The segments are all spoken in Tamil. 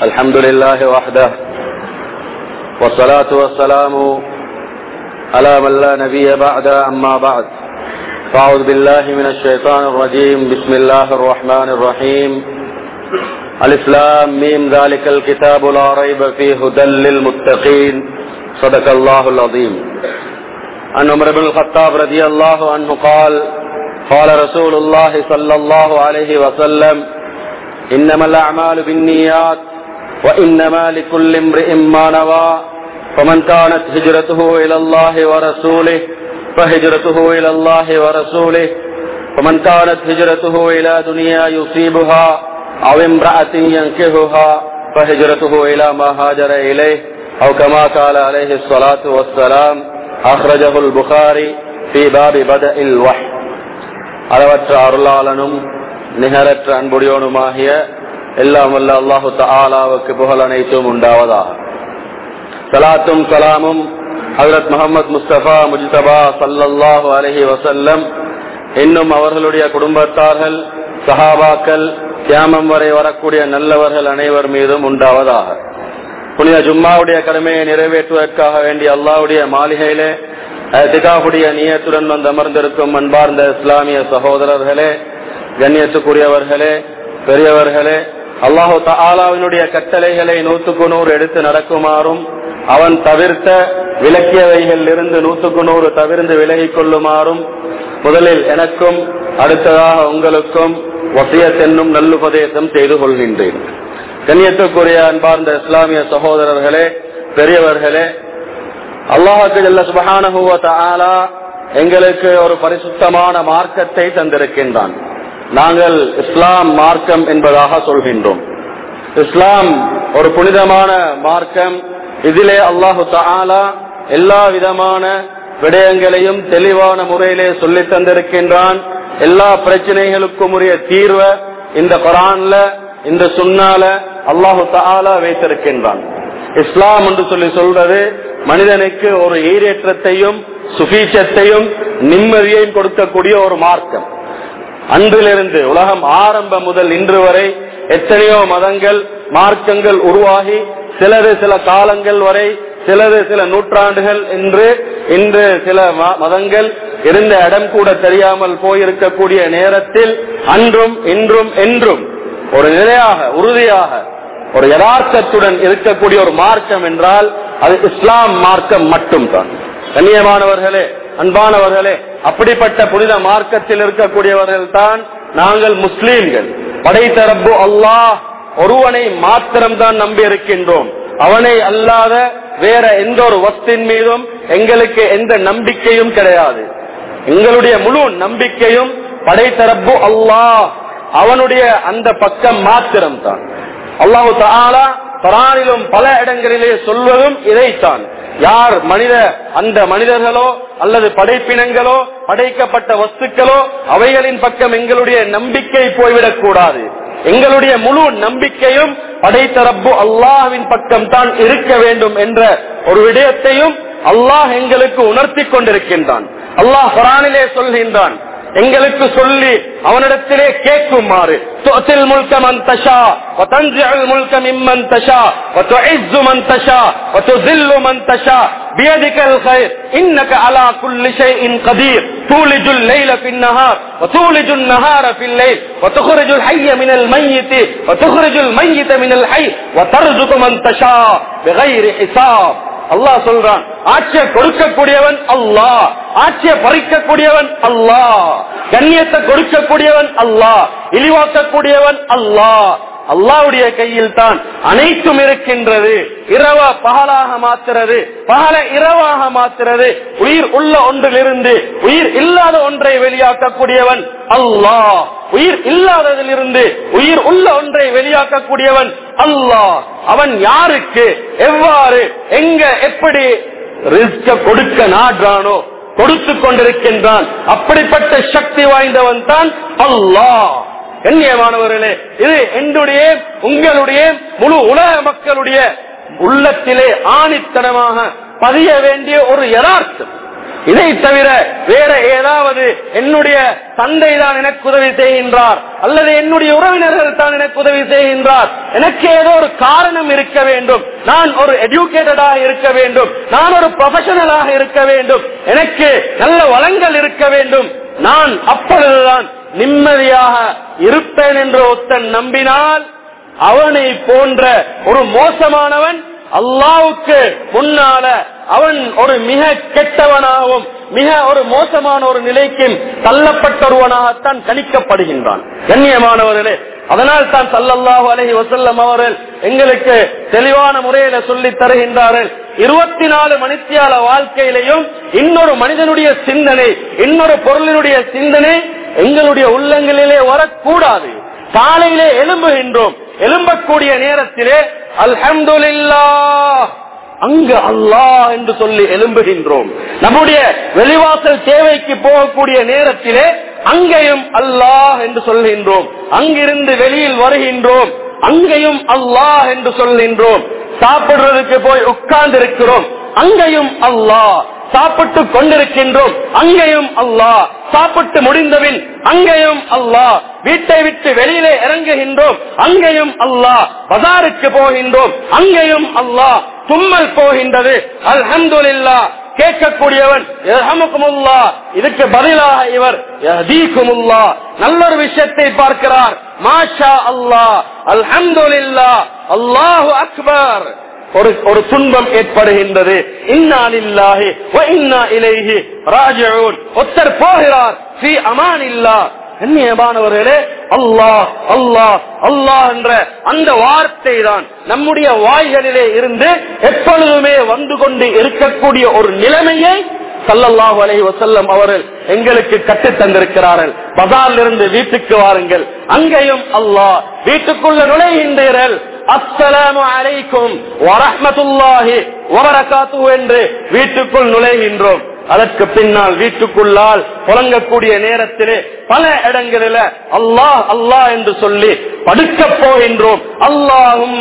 الحمد لله وحده والصلاة والسلام على من لا نبي بعد أما بعد فأعوذ بالله من الشيطان الرجيم بسم الله الرحمن الرحيم الإسلام ميم ذلك الكتاب لا ريب فيه هدى للمتقين صدق الله العظيم عن عمر بن الخطاب رضي الله عنه قال قال رسول الله صلى الله عليه وسلم إنما الأعمال بالنيات وإنما لكل امرئ ما نوى فمن كانت هجرته إلى الله ورسوله فهجرته إلى الله ورسوله ومن كانت هجرته إلى دنيا يصيبها أو امرأة ينكهها فهجرته إلى ما هاجر إليه أو كما قال عليه الصلاة والسلام أخرجه البخاري في باب بدء الوحي அளவற்ற அருளாளனும் நிகரற்ற அன்புடையோனுமாகிய எல்லாம் வல்ல அல்லாஹு தாலாவுக்கு புகழ் அனைத்தும் உண்டாவதாக சலாத்தும் சலாமும் ஹசரத் முகமது முஸ்தபா முஜ்தபா சல்லல்லாஹு அலஹி வசல்லம் இன்னும் அவர்களுடைய குடும்பத்தார்கள் சஹாபாக்கள் தியாமம் வரை வரக்கூடிய நல்லவர்கள் அனைவர் மீதும் உண்டாவதாக புனித ஜும்மாவுடைய கடமையை நிறைவேற்றுவதற்காக வேண்டிய அல்லாவுடைய மாளிகையிலே திகாவுடைய நீயத்துடன் வந்து அமர்ந்திருக்கும் அன்பார்ந்த இஸ்லாமிய சகோதரர்களே கண்ணியத்துக்குரியவர்களே பெரியவர்களே அல்லாஹு தாலாவினுடைய கட்டளைகளை நூற்றுக்கு நூறு எடுத்து நடக்குமாறும் அவன் தவிர்த்த விலக்கியவைகள் இருந்து நூற்றுக்கு நூறு தவிர்த்து விலகிக் கொள்ளுமாறும் முதலில் எனக்கும் அடுத்ததாக உங்களுக்கும் வசியத்தென்னும் நல்லுபதேசம் செய்து கொள்கின்றேன் கண்ணியத்துக்குரிய அன்பார்ந்த இஸ்லாமிய சகோதரர்களே பெரியவர்களே அல்லாஹுக்கு ஜல்ல சுபஹானஹுவ தஆலா எங்களுக்கு ஒரு பரிசுத்தமான மார்க்கத்தை தந்திருக்கின்றான் நாங்கள் இஸ்லாம் மார்க்கம் என்பதாக சொல்கின்றோம் இஸ்லாம் ஒரு புனிதமான மார்க்கம் இதிலே அல்லாஹு தஆலா எல்லா விதமான விடயங்களையும் தெளிவான முறையிலே சொல்லி தந்திருக்கின்றான் எல்லா பிரச்சனைகளுக்கும் உரிய தீர்வை இந்த குரான்ல இந்த சுண்ணால அல்லாஹு தஆலா வைத்திருக்கின்றான் இஸ்லாம் என்று சொல்லி சொல்றது மனிதனுக்கு ஒரு ஈரேற்றத்தையும் சுபீச்சத்தையும் நிம்மதியையும் கொடுக்கக்கூடிய ஒரு மார்க்கம் அன்றிலிருந்து உலகம் ஆரம்பம் முதல் இன்று வரை எத்தனையோ மதங்கள் மார்க்கங்கள் உருவாகி சிலது சில காலங்கள் வரை சிலது சில நூற்றாண்டுகள் என்று இன்று சில மதங்கள் இருந்த இடம் கூட தெரியாமல் போயிருக்கக்கூடிய நேரத்தில் அன்றும் இன்றும் என்றும் ஒரு நிலையாக உறுதியாக ஒரு யதார்த்தத்துடன் இருக்கக்கூடிய ஒரு மார்க்கம் என்றால் அது இஸ்லாம் மார்க்கம் மட்டும்தான் கண்ணியமானவர்களே அன்பானவர்களே அப்படிப்பட்ட புனித மார்க்கத்தில் இருக்கக்கூடியவர்கள் தான் நாங்கள் முஸ்லீம்கள் படைத்தரப்பு அல்லாஹ் ஒருவனை மாத்திரம்தான் நம்பி இருக்கின்றோம் அவனை அல்லாத வேற எந்த ஒரு வஸ்தின் மீதும் எங்களுக்கு எந்த நம்பிக்கையும் கிடையாது எங்களுடைய முழு நம்பிக்கையும் படைத்தரப்பு அல்லாஹ் அவனுடைய அந்த பக்கம் மாத்திரம்தான் அல்லாஹு தாலா பரானிலும் பல இடங்களிலே சொல்வதும் இதைத்தான் யார் மனித அந்த மனிதர்களோ அல்லது படைப்பினங்களோ படைக்கப்பட்ட வஸ்துக்களோ அவைகளின் பக்கம் எங்களுடைய நம்பிக்கை போய்விடக் கூடாது எங்களுடைய முழு நம்பிக்கையும் படைத்தரப்பு அல்லாஹ்வின் பக்கம் தான் இருக்க வேண்டும் என்ற ஒரு விடயத்தையும் அல்லாஹ் எங்களுக்கு உணர்த்தி கொண்டிருக்கின்றான் அல்லாஹ் பரானிலே சொல்கின்றான் எங்களுக்கு சொல்லி அவனிடத்திலே கேட்குமாறு تؤتي الملك من تشاء وتنزع الملك ممن تشاء وتعز من تشاء وتذل من تشاء بيدك الخير إنك على كل شيء قدير تولج الليل في النهار وتولج النهار في الليل وتخرج الحي من الميت وتخرج الميت من الحي وترزق من تشاء بغير حساب அல்லாஹ் சொல்றான் ஆட்சியை கொடுக்கக்கூடியவன் அல்லாஹ் ஆட்சியை பறிக்கக்கூடியவன் அல்லாஹ் கண்ணியத்தை கொடுக்கக்கூடியவன் அல்லாஹ் இழிவாக்கக்கூடியவன் அல்லாஹ் அல்லாவுடைய கையில் தான் அனைத்தும் இருக்கின்றது இரவ பகலாக மாத்துறது பகல இரவாக மாத்துறது உயிர் உள்ள ஒன்றிலிருந்து உயிர் இல்லாத ஒன்றை வெளியாக்கக்கூடியவன் அல்லாஹ் உயிர் இல்லாததிலிருந்து உயிர் உள்ள ஒன்றை வெளியாக்கக்கூடியவன் அல்லாஹ் அவன் யாருக்கு எவ்வாறு எங்க எப்படி ரிஸ்க கொடுக்க நாடுறானோ கொடுத்து கொண்டிருக்கின்றான் அப்படிப்பட்ட சக்தி வாய்ந்தவன் தான் அல்லாஹ் கண்ணியமானவர்களே இது என்னுடைய உங்களுடைய முழு உலக மக்களுடைய உள்ளத்திலே ஆணித்தனமாக பதிய வேண்டிய ஒரு யதார்த்தம் இதை தவிர வேற ஏதாவது என்னுடைய தந்தை தான் எனக்கு உதவி செய்கின்றார் அல்லது என்னுடைய உறவினர்கள் தான் எனக்கு உதவி செய்கின்றார் எனக்கு ஏதோ ஒரு காரணம் இருக்க வேண்டும் நான் ஒரு எஜுகேட்டடாக இருக்க வேண்டும் நான் ஒரு ப்ரொஃபஷனலாக இருக்க வேண்டும் எனக்கு நல்ல வளங்கள் இருக்க வேண்டும் நான் அப்பொழுதுதான் நிம்மதியாக இருப்பேன் என்று ஒருத்தன் நம்பினால் அவனை போன்ற ஒரு மோசமானவன் அல்லாவுக்கு முன்னால அவன் ஒரு மிக கெட்டவனாகவும் மிக ஒரு மோசமான ஒரு நிலைக்கும் தள்ளப்பட்டொருவனாகத்தான் கணிக்கப்படுகின்றான் கண்ணியமானவர்களே அதனால் தான் சல்லல்லாஹு அலஹி வசல்லம் அவர்கள் எங்களுக்கு தெளிவான முறையில சொல்லி தருகின்றார்கள் இருபத்தி நாலு மணித்தியால வாழ்க்கையிலையும் இன்னொரு மனிதனுடைய சிந்தனை இன்னொரு பொருளினுடைய சிந்தனை எங்களுடைய உள்ளங்களிலே வரக்கூடாது காலையிலே எழும்புகின்றோம் எழும்பக்கூடிய நேரத்திலே அல்ஹம்துலில்லா அங்கு அல்லாஹ் என்று சொல்லி எழும்புகின்றோம் நம்முடைய வெளிவாசல் தேவைக்கு போகக்கூடிய நேரத்திலே அங்கேயும் அல்லாஹ் என்று சொல்கின்றோம் அங்கிருந்து வெளியில் வருகின்றோம் அங்கேயும் அல்லாஹ் என்று சொல்கின்றோம் சாப்பிடுறதுக்கு போய் உட்கார்ந்து இருக்கிறோம் அங்கேயும் அல்லாஹ் சாப்பிட்டு கொண்டிருக்கின்றோம் அங்கேயும் அல்லாஹ் சாப்பிட்டு முடிந்தபின் அங்கேயும் அல்லாஹ் வீட்டை விட்டு வெளியிலே இறங்குகின்றோம் அங்கேயும் அல்லாஹ் பஜாருக்கு போகின்றோம் அங்கேயும் அல்லாஹ் தும்மல் போகின்றது அல்ஹம்துலில்லா கேட்கக்கூடியவன் யர்ஹமுக்குமுல்லா இதுக்கு பதிலாக இவர் யஹ்தீக்குமுல்லா நல்லொரு விஷயத்தை பார்க்கிறார் மாஷா அல்லாஹ் அல்ஹம்துலில்லா அல்லாஹு அக்பர் ஒரு ஒரு துன்பம் ஏற்படுகின்றது இன்னாலில்லாஹி வ இன்னா இலைஹி ராஜிஊன் ஒருத்தர் போகிறார் ஃபீ அமானில்லா கண்ணியமானவர்களே அல்லாஹ் அல்லாஹ் அல்லாஹ் என்ற அந்த வார்த்தை தான் நம்முடைய வாய்களிலே இருந்து எப்பொழுதுமே வந்து கொண்டு இருக்கக்கூடிய ஒரு நிலைமையை சல்லல்லாஹு அலைஹி வஸல்லம் அவர்கள் எங்களுக்கு கற்று தந்திருக்கிறார்கள் பஜார்ல இருந்து வீட்டுக்கு வாருங்கள் அங்கேயும் அல்லாஹ் வீட்டுக்குள்ள நுழைகின்றீர்கள் அஸ்ஸலாமு அலைக்கும் வரஹ்மத்துல்லாஹி வபரகாத்து என்று வீட்டுக்குள் நுழைகின்றோம் அதற்கு பின்னால் வீட்டுக்குள்ளால் புழங்கக்கூடிய நேரத்திலே பல இடங்களில அல்லாஹ் அல்லாஹ் என்று சொல்லி படுக்க போகின்றோம் அல்லாஹும்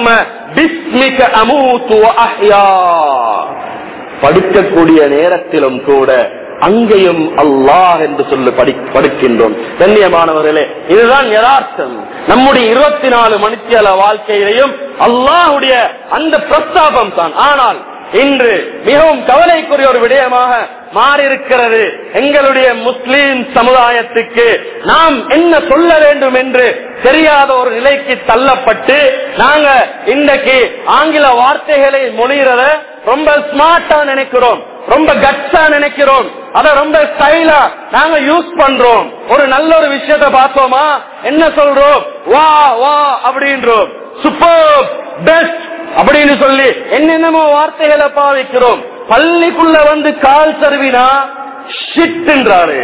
படுக்கக்கூடிய நேரத்திலும் கூட அங்கேயும் அல்லாஹ் என்று சொல்லி படுக்கின்றோம் கண்ணியமானவர்களே இதுதான் யதார்த்தம் நம்முடைய இருபத்தி நாலு மணித்தியால வாழ்க்கையிலையும் அல்லாஹுடைய அந்த பிரஸ்தாபம் தான் ஆனால் இன்று மிகவும் கவலைக்குரிய ஒரு விடயமாக மாறியிருக்கிறது எங்களுடைய முஸ்லீம் சமுதாயத்துக்கு நாம் என்ன சொல்ல வேண்டும் என்று தெரியாத ஒரு நிலைக்கு தள்ளப்பட்டு நாங்க இன்றைக்கு ஆங்கில வார்த்தைகளை மொழிகிறத ரொம்ப ஸ்மார்ட்டா நினைக்கிறோம் ரொம்ப கட்ஸா நினைக்கிறோம் அத ரொம்ப ஸ்டைலா நாங்க யூஸ் பண்றோம் ஒரு நல்ல ஒரு விஷயத்த பார்த்தோமா என்ன சொல்றோம் வா வா அப்படின்றோம் சூப்பர் பெஸ்ட் அப்படின்னு சொல்லி என்னென்னமோ வார்த்தைகளை பாவிக்கிறோம் பள்ளிக்குள்ள வந்து கால் சருவினா ஷிட்ன்றாரு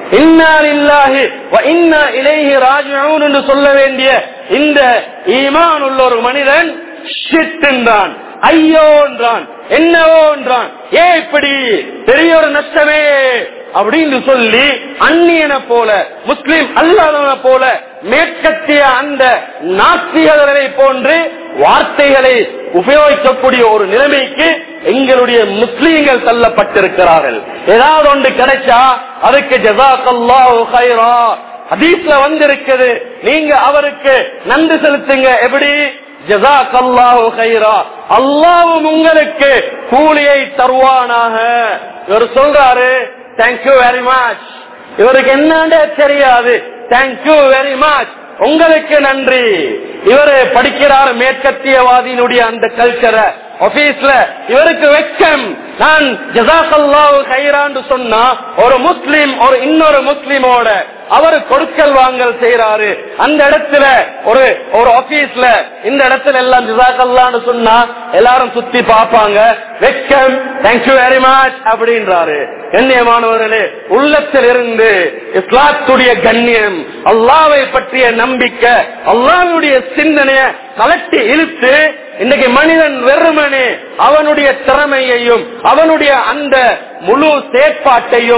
என்று சொல்ல வேண்டிய இந்த ஈமான் உள்ள ஒரு மனிதன் ஷிட் என்றான் ஐயோ என்றான் என்னவோ என்றான் ஏ இப்படி பெரிய ஒரு நஷ்டமே அப்படின்னு சொல்லி அந்நியனை போல முஸ்லிம் அல்லாதவனை போல மேற்கத்திய அந்த நாஸ்திகளை போன்று வார்த்தைகளை உபயோகிக்கக்கூடிய ஒரு நிலைமைக்கு எங்களுடைய முஸ்லீம்கள் தள்ளப்பட்டிருக்கிறார்கள் ஏதாவது ஒன்று கிடைச்சா அதுக்கு ஜசாக்கல்லாஹு ஹைரா ஹதீஸ்ல வந்திருக்குது நீங்க அவருக்கு நன்றி செலுத்துங்க எப்படி ஜசாக்கல்லாஹு ஹைரா அல்லாவும் உங்களுக்கு கூலியை தருவானாக இவர் சொல்றாரு தேங்க்யூ வெரி மச் இவருக்கு என்னண்டே தெரியாது தேங்க்யூ வெரி மச் உங்களுக்கு நன்றி இவரு படிக்கிறார் மேற்கத்தியவாதியினுடைய அந்த கல்ச்சரை ஆபீஸ்ல இவருக்கு வெக்கம் நான் ஜசாசல்லாவு கைரான்னு சொன்னா ஒரு முஸ்லீம் ஒரு இன்னொரு முஸ்லீமோட அவர் கொடுக்கல் வாங்கல் செய்யறாரு அந்த இடத்துல ஒரு ஒரு ஆபீஸ்ல இந்த இடத்துல எல்லாம் ஜிசாக்கல்லான்னு சொன்னா எல்லாரும் சுத்தி பார்ப்பாங்க வெக்கம் தேங்க்யூ வெரி மச் அப்படின்றாரு கண்ணியமானவர்களே உள்ளத்தில் இருந்து இஸ்லாத்துடைய கண்ணியம் அல்லாவை பற்றிய நம்பிக்கை அல்லாவுடைய சிந்தனைய கலட்டி இழுத்து இன்னைக்கு மனிதன் வெறுமனே அவனுடைய திறமையையும் அவனுடைய அந்த முழு செயற்பாட்டையும்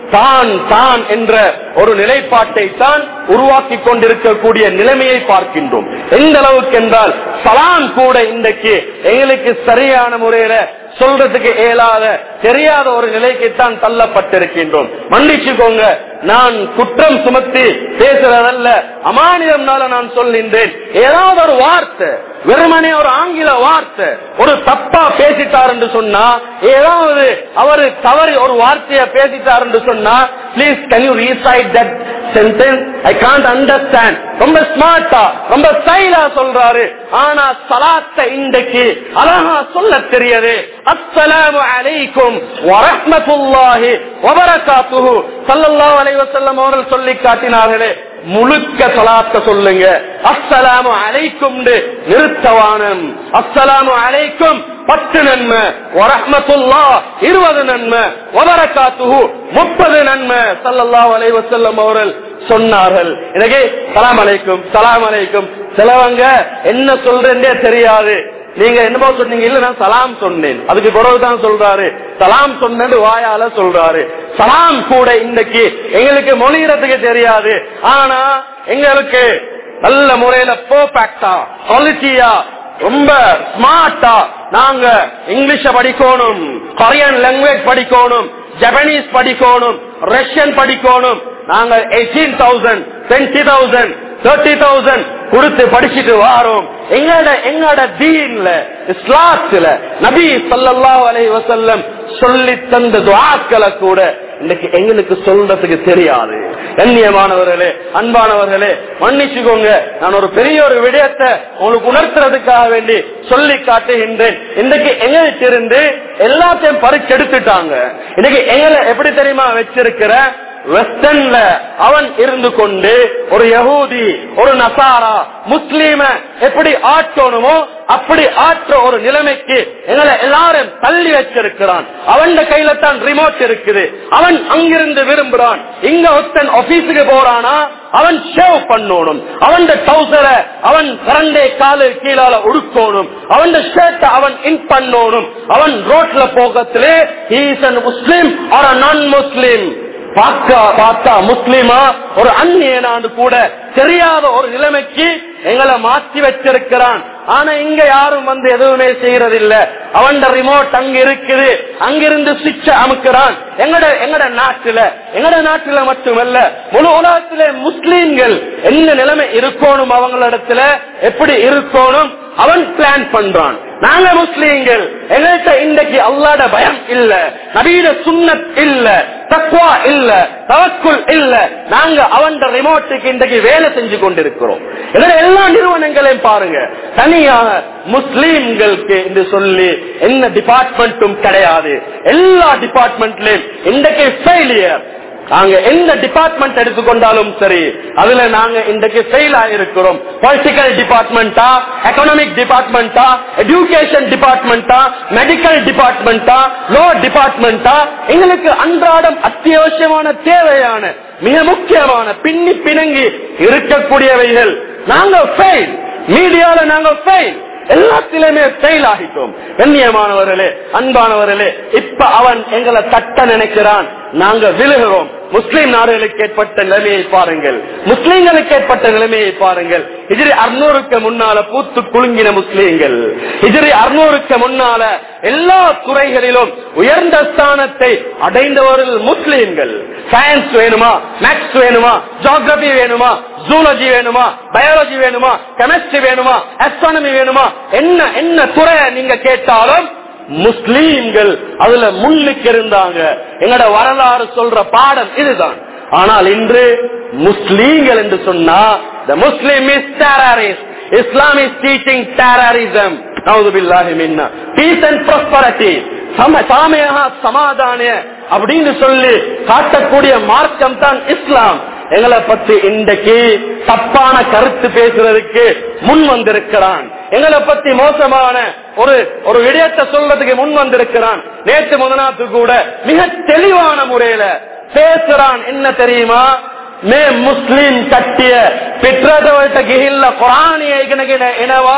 தான் தான் என்ற ஒரு நிலைப்பாட்டை தான் உருவாக்கி கொண்டிருக்கக்கூடிய நிலைமையை பார்க்கின்றோம் எந்த அளவுக்கு என்றால் சலான் கூட இன்றைக்கு எங்களுக்கு சரியான முறையில சொல்றதுக்கு இயலாத தெரியாத ஒரு நிலைக்குத்தான் தள்ளப்பட்டிருக்கின்றோம் மன்னிச்சுக்கோங்க நான் குற்றம் சுமத்தி பேசுறதல்ல அமானிதம்னால நான் சொல்கின்றேன் ஏதாவது ஒரு வார்த்தை வெறுமனே ஒரு ஆங்கில வார்த்தை ஒரு தப்பா பேசிட்டார் என்று சொன்னா ஏதாவது அவரு தவறி ஒரு வார்த்தையை பேசிட்டார் என்று சொன்னா please can you recite that sentence I can't understand ரொம்ப ஸ்மார்ட்டா ரொம்ப ஸ்டைலா சொல்றாரு ஆனா சலாத்த இன்றைக்கு அழகா சொல்ல தெரியாது அஸ்ஸலாமு அலைக்கும் வரஹ்மத்துல்லாஹி வபரகாத்துஹு ஸல்லல்லாஹு அலைஹி வஸல்லம் அவர்கள் சொல்லி காட்டினார்களே முழுக்க சலாத்த சொல்லுங்க அஸ்ஸலாமு அலைக்கும் நிறுத்தவானம் அஸ்ஸலாமு அலைக்கும் பத்து நன்மை வரஹ்மத்துல்லா இருபது நன்மை வபரகாத்துஹு முப்பது நன்மை ஸல்லல்லாஹு அலைஹி வஸல்லம் அவர்கள் சொன்னார்கள் எனக்கு சலாம் அலைக்கும் சலாம் அலைக்கும் சிலவங்க என்ன சொல்றேன்னே தெரியாது நீங்க என்னமோ சொன்னீங்க இல்ல நான் சலாம் சொன்னேன் அதுக்கு பிறகுதான் சொல்றாரு சலாம் சொன்னது வாயால சொல்றாரு சலாம் கூட இன்னைக்கு எங்களுக்கு மொழிகிறதுக்கு தெரியாது ஆனா எங்களுக்கு நல்ல முறையில பர்ஃபெக்டா குவாலிட்டியா ரொம்ப ஸ்மார்ட்டா நாங்க இங்கிலீஷ படிக்கணும் கொரியன் லாங்குவேஜ் படிக்கணும் ஜப்பனீஸ் படிக்கணும் ரஷ்யன் படிக்கணும் நாங்க eighteen thousand twenty thousand thirty thousand கொடுத்து படிச்சுட்டு வாரோம் எங்கட எங்கட தீன்ல இஸ்லாத்துல நபி ஸல்லல்லாஹு அலைஹி வஸல்லம் சொல்லி தந்த துஆக்களை கூட இன்னைக்கு எங்களுக்கு சொல்றதுக்கு தெரியாது கண்ணியமானவர்களே அன்பானவர்களே மன்னிச்சுக்கோங்க நான் ஒரு பெரிய ஒரு விடயத்தை உங்களுக்கு உணர்த்துறதுக்காக வேண்டி சொல்லி காட்டுகின்றேன் இன்னைக்கு எங்களுக்கு இருந்து எல்லாத்தையும் பறிச்செடுத்துட்டாங்க இன்னைக்கு எங்களை எப்படி தெரியுமா வச்சிருக்கிற வெஸ்டர்ன்ல அவன் இருந்து கொண்டு ஒரு யகூதி ஒரு நசாரா முஸ்லீம எப்படி ஆற்றணுமோ அப்படி ஆற்ற ஒரு நிலைமைக்கு எங்களை எல்லாரும் தள்ளி வச்சிருக்கிறான் அவன் கையில தான் ரிமோட் இருக்குது அவன் அங்கிருந்து விரும்புறான் இங்க ஒருத்தன் ஆபீஸுக்கு போறானா அவன் ஷேவ் பண்ணணும் அவன் டவுசரை அவன் கரண்டே காலு கீழால உடுக்கணும் அவன் ஷர்ட் அவன் இன் பண்ணணும் அவன் ரோட்ல போகத்திலே முஸ்லிம் ஒரு நான் முஸ்லிம் பாக்கா பார்த்தா முஸ்லிமா ஒரு அந்நியனாண்டு கூட தெரியாத ஒரு நிலைமைக்கு எங்களை மாற்றி வச்சிருக்கிறான் ஆனா இங்க யாரும் வந்து எதுவுமே செய்யறதில்ல அவன் ரிமோட் அங்க இருக்குது அங்கிருந்து சுவிட்ச அமுக்கிறான் எங்கட எங்கட நாட்டுல எங்கட நாட்டுல மட்டுமல்ல முழு உலகத்திலே முஸ்லீம்கள் என்ன நிலைமை இருக்கணும் அவங்களிடத்துல எப்படி இருக்கணும் அவன் பிளான் பண்றான் நாங்க முஸ்லீம்கள் எங்கள்கிட்ட இன்றைக்கு அல்லாட பயம் இல்ல நவீன சுண்ணத் இல்ல தக்குவா இல்ல தவக்குள் இல்ல நாங்க அவன் ரிமோட்டுக்கு இன்றைக்கு வேலை செஞ்சு கொண்டிருக்கிறோம் எங்களோட எல்லா நிறுவனங்களையும் பாருங்க தனியாக முஸ்லீம்களுக்கு என்று சொல்லி என்ன டிபார்ட்மெண்ட்டும் கிடையாது எல்லா டிபார்ட்மெண்ட்லயும் இன்றைக்கு ஃபெயிலியர் நாங்க எந்த டிபார்ட்மெண்ட் எடுத்துக்கொண்டாலும் சரி அதுல நாங்க இன்றைக்கு ஃபெயில் ஆயிருக்கிறோம் பொலிட்டிக்கல் டிபார்ட்மெண்டா எக்கனாமிக் டிபார்ட்மெண்டா எஜுகேஷன் டிபார்ட்மெண்டா மெடிக்கல் டிபார்ட்மெண்டா லோ டிபார்ட்மெண்டா எங்களுக்கு அன்றாடம் அத்தியாவசியமான தேவையான மிக முக்கியமான பின்னி பிணங்கி இருக்கக்கூடியவைகள் நாங்க ஃபெயில் மீடியால நாங்க ஃபெயில் எல்லாத்திலுமே ஃபெயில் ஆகிட்டோம் கண்ணியமானவர்களே அன்பானவர்களே இப்ப அவன் எங்களை தட்ட நினைக்கிறான் நாங்க விழுகிறோம் முஸ்லிம் நாடுகளுக்கு ஏற்பட்ட நிலைமையை பாருங்கள் முஸ்லிம்களுக்கு ஏற்பட்ட நிலைமையை பாருங்கள் இதிரி அறுநூறுக்கு முன்னால பூத்து குலுங்கின முஸ்லீம்கள் இதிரி அறுநூறுக்கு முன்னால எல்லா துறைகளிலும் உயர்ந்த ஸ்தானத்தை அடைந்தவர்கள் முஸ்லீம்கள் சயின்ஸ் வேணுமா மேக்ஸ் வேணுமா ஜியோகிரபி வேணுமா ஜூலஜி வேணுமா பயாலஜி வேணுமா கெமிஸ்ட்ரி வேணுமா அஸ்ட்ரானமி வேணுமா என்ன என்ன துறை நீங்க கேட்டாலும் முஸ்லீம்கள் அதுல முன்னுக்கு இருந்தாங்க எங்கட வரலாறு சொல்ற பாடம் இதுதான் ஆனால் இன்று முஸ்லீம்கள் என்று சொன்னா the muslim is terrorist islam is teaching terrorism நவுதுபில்லாஹி மின்னா பீஸ் அண்ட் ப்ராஸ்பரிட்டி சம சாமையாக சமாதான அப்படின்னு சொல்லி காட்டக்கூடிய மார்க்கம் தான் இஸ்லாம் எங்களை பத்தி இன்றைக்கு தப்பான கருத்து பேசுறதுக்கு முன் வந்திருக்கிறான் எங்களை பத்தி மோசமான ஒரு ஒரு விடயத்தை சொல்றதுக்கு முன் வந்திருக்கிறான் நேற்று முதனாத்து கூட மிக தெளிவான முறையில பேசுறான் என்ன தெரியுமா மே முஸ்லிம் கட்டிய பிற்றதவட்ட கிහිල්ල කුරාණයේ ඉගෙනගෙන එනවා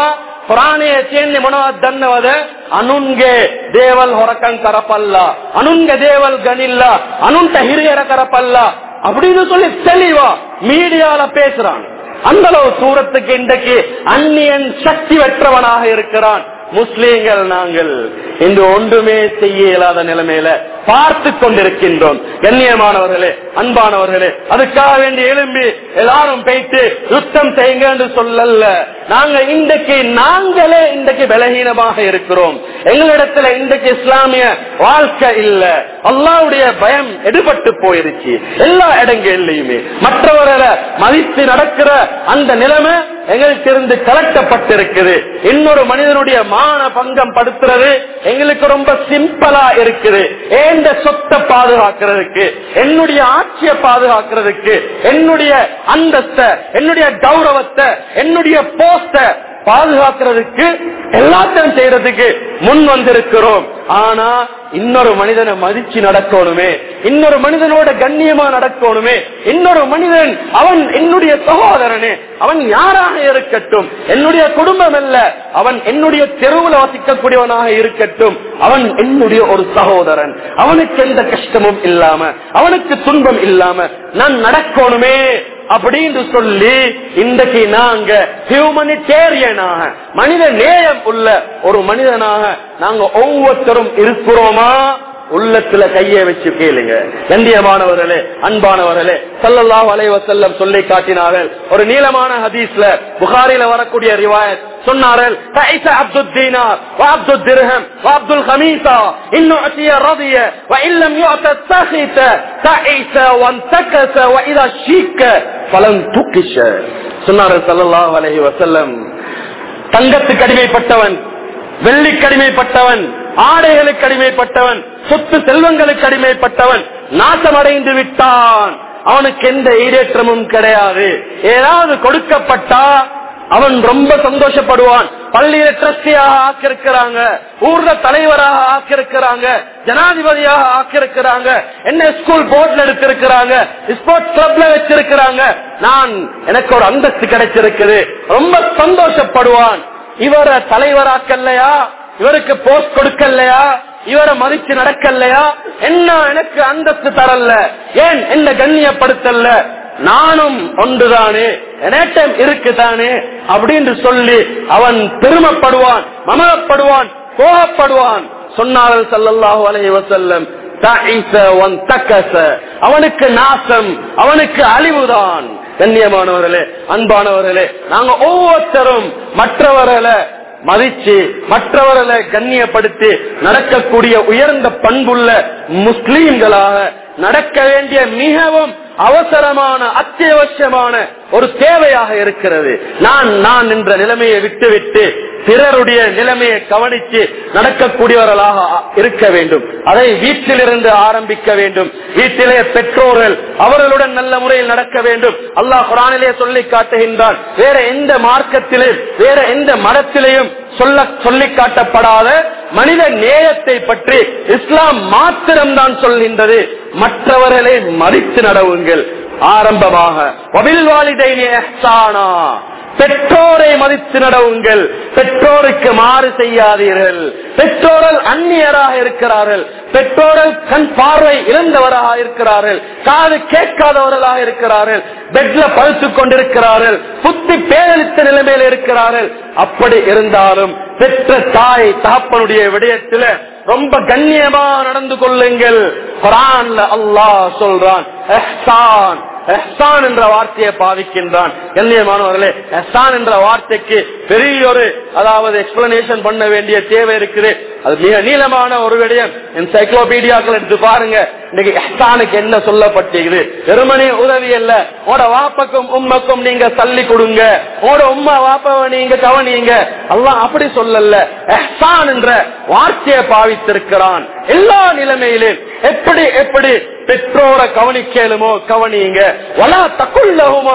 ಪ್ರಾಣಿಯ ಚೇನ್ನಿ ಮನೋದನ್ನವದ ಅನುನ್ಗೆ ದೇವಲ್ ಹೊರಕಂ ಕರಪಲ್ಲ ಅನುನ್ಗೆ ದೇವಲ್ ಗನಿಲ್ಲ ಅನುಂಟ ಹಿರಿಯರ ಕರಪಲ್ಲ அப்படின்னு சொல்லி தெளிவா மீடியால பேசுறான் அந்த அளவு தூரத்துக்கு இன்றைக்கு அந்நியன் சக்தி பெற்றவனாக இருக்கிறான் முஸ்லீம்கள் நாங்கள் இன்று ஒன்றுமே செய்ய இயலாத நிலைமையில பார்த்து கொண்டிருக்கின்றோம் கண்ணியமானவர்களே அன்பானவர்களே அதுக்காக வேண்டி எழும்பி எல்லாரும் போயிட்டு யுத்தம் செய்யுங்க என்று சொல்லல நாங்க இன்றைக்கு நாங்களே இன்றைக்கு பலகீனமாக இருக்கிறோம் எங்களிடத்துல இன்றைக்கு இஸ்லாமிய வாழ்க்கை இல்ல அல்லாவுடைய பயம் எடுபட்டு போயிருச்சு எல்லா இடங்கள்லயுமே மற்றவர்களை மதித்து நடக்கிற அந்த நிலைமை எங்களுக்கு இருந்து கலட்டப்பட்டிருக்குது இன்னொரு மனிதனுடைய மான பங்கம் படுத்துறது எங்களுக்கு ரொம்ப சிம்பிளா இருக்குது ஏந்த சொத்தை பாதுகாக்கிறதுக்கு என்னுடைய ஆட்சியை பாதுகாக்கிறதுக்கு என்னுடைய அந்தஸ்த என்னுடைய கௌரவத்தை என்னுடைய போஸ்ட பாதுகாக்கிறதுக்கு எல்லாத்தையும் செய்யறதுக்கு முன் வந்திருக்கிறோம் ஆனா இன்னொரு மனிதனை மதிச்சு நடக்கணுமே இன்னொரு மனிதனோட கண்ணியமா நடக்கணுமே இன்னொரு மனிதன் அவன் என்னுடைய சகோதரனே அவன் யாராக இருக்கட்டும் என்னுடைய குடும்பம் அல்ல அவன் என்னுடைய தெருவில் வசிக்கக்கூடியவனாக இருக்கட்டும் அவன் என்னுடைய ஒரு சகோதரன் அவனுக்கு எந்த கஷ்டமும் இல்லாம அவனுக்கு துன்பம் இல்லாம நான் நடக்கணுமே அப்படின்னு சொல்லி இன்றைக்கு நாங்க ஹியூமனிடேரியனாக மனித நேயம் உள்ள ஒரு மனிதனாக நாங்க ஒவ்வொருத்தரும் இருக்கிறோமா உள்ளத்துல கைய வச்சு கேளுங்க கண்டியமானவர்களே அன்பானவர்களே சல்லல்லாஹு அலைஹி வஸல்லம் சொல்லி காட்டினார்கள் ஒரு நீளமான ஹதீஸ்ல புகாரில வரக்கூடிய ரிவாயத் சொன்னார்கள் تعيس عبد الدينار وعبد الدرهم وعبد الخميسة إن أعطي رضي وإن لم يعط سخط تعيس وانتكس وإذا شيك فلن تكش சொன்னார்கள் சல்லல்லாஹு அலைஹி வஸல்லம் தங்கத்துக்கு அடிமைப்பட்டவன் வெள்ளிக்கு அடிமைப்பட்டவன் ஆடைகளுக்கு அடிமைப்பட்டவன் சொத்து செல்வங்களுக்கு அடிமைப்பட்டவன் நாசமடைந்து விட்டான் அவனுக்கு எந்த ஈடேற்றமும் கிடையாது ஏதாவது கொடுக்கப்பட்டா அவன் ரொம்ப சந்தோஷப்படுவான் பள்ளியில ட்ரஸ்டியாக ஆக்கியிருக்கிறாங்க ஊர்ல தலைவராக ஆக்கியிருக்கிறாங்க ஜனாதிபதியாக ஆக்கியிருக்கிறாங்க என்ன ஸ்கூல் போர்ட்ல எடுத்திருக்கிறாங்க ஸ்போர்ட்ஸ் கிளப்ல வச்சிருக்கிறாங்க நான் எனக்கு ஒரு அந்தஸ்து கிடைச்சிருக்குது ரொம்ப சந்தோஷப்படுவான் இவரை தலைவராக்கல்லையா இவருக்கு போஸ்ட் கொடுக்கலையா இவரை மதிச்சு நடக்கலையா என்ன எனக்கு அந்தஸ்து தரல ஏன் என்ன கண்ணியப்படுத்தல நானும் ஒன்றுதானே எனட்டம் இருக்குதானே அப்படின்னு சொல்லி அவன் பெருமைப்படுவான் மமலப்படுவான் கோபப்படுவான் சொன்னார்கள் சல்லல்லாஹு அலைஹி வஸல்லம் தஇஸ வந்தகஸ. அவனுக்கு நாசம் அவனுக்கு அழிவுதான் கண்ணியமானவர்களே அன்பானவர்களே நாங்க ஒவ்வொருத்தரும் மற்றவர்களை மதிச்சு மற்றவர்களை கண்ணியப்படுத்தி நடக்கக்கூடிய உயர்ந்த பண்புள்ள முஸ்லீம்களாக நடக்க வேண்டிய மிகவும் அவசரமான அத்தியாவசியமான ஒரு தேவையாக இருக்கிறது நான் நான் என்ற நிலைமையை விட்டுவிட்டு பிறருடைய நிலைமையை கவனித்து நடக்கக்கூடியவர்களாக இருக்க வேண்டும் அதை வீட்டிலிருந்து ஆரம்பிக்க வேண்டும் வீட்டிலே பெற்றோர்கள் அவர்களுடன் நல்ல முறையில் நடக்க வேண்டும் அல்லாஹ் குரானிலே சொல்லி காட்டுகின்றான் வேற எந்த மார்க்கத்திலும் வேற எந்த மதத்திலேயும் சொல்ல சொல்லி காட்டப்படாத மனித நேயத்தை பற்றி இஸ்லாம் மாத்திரம்தான் சொல்கின்றது மற்றவர்களை மதித்து நடவுங்கள் ஆரம்பமாக வபில்வாலிதைனி இஹ்சானா. பெற்றோரை மதித்து நடவுங்கள் பெற்றோருக்கு மாறு செய்யாதீர்கள் பெற்றோர்கள் அந்நியராக இருக்கிறார்கள் பெற்றோர்கள் கண் பார்வை இழந்தவராக இருக்கிறார்கள் காது கேட்காதவர்களாக இருக்கிறார்கள் பெட்ல பழுத்துக் கொண்டிருக்கிறார்கள் புத்தி பேரழித்த நிலைமையில் இருக்கிறார்கள் அப்படி இருந்தாலும் பெற்ற தாய் தகப்பனுடைய விடயத்துல ரொம்ப கண்ணியமா நடந்து கொள்ளுங்கள் குரான்ல அல்லாஹ் சொல்றான் எஹ்சான் எஹ்சான் என்ற வார்த்தையை பாவிக்கின்றான் கண்ணியமானவர்களே எஹ்சான் என்ற வார்த்தைக்கு பெரிய ஒரு அதாவது எக்ஸ்பிளனேஷன் பண்ண வேண்டிய தேவை இருக்குது அது மிக நீளமான ஒரு விடயம் என்சைக்ளோபீடியாக்கள் எடுத்து பாருங்க இன்னைக்கு எஹ்சானுக்கு என்ன சொல்லப்பட்டிருக்குது வெறுமனே உதவி அல்ல உங்களோட வாப்பக்கும் உம்மக்கும் நீங்க தள்ளி கொடுங்க உங்களோட உம்மா வாப்பாவை நீங்க கவனிங்க எல்லாம் அப்படி சொல்லல எஹ்சான் என்ற வார்த்தையை பாவித்திருக்கிறான் எல்லா நிலைமையிலும் எப்படி எப்படி பெற்றோரை கவனிக்கலுமோ கவனிங்க வலா தக்குள்ளகுமா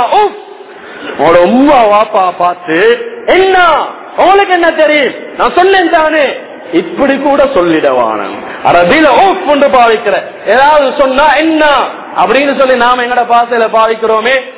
உங்களோட உம்மா வாப்பா பார்த்து என்ன உங்களுக்கு என்ன தெரியும் நான் சொன்னேன் தானே இப்படி கூட சொல்லிடவான அரபியில ஓஃப் கொண்டு பாவிக்கிற ஏதாவது சொன்னா என்ன அப்படின்னு சொல்லி நாம எங்கட பாசையில பாவிக்கிறோமே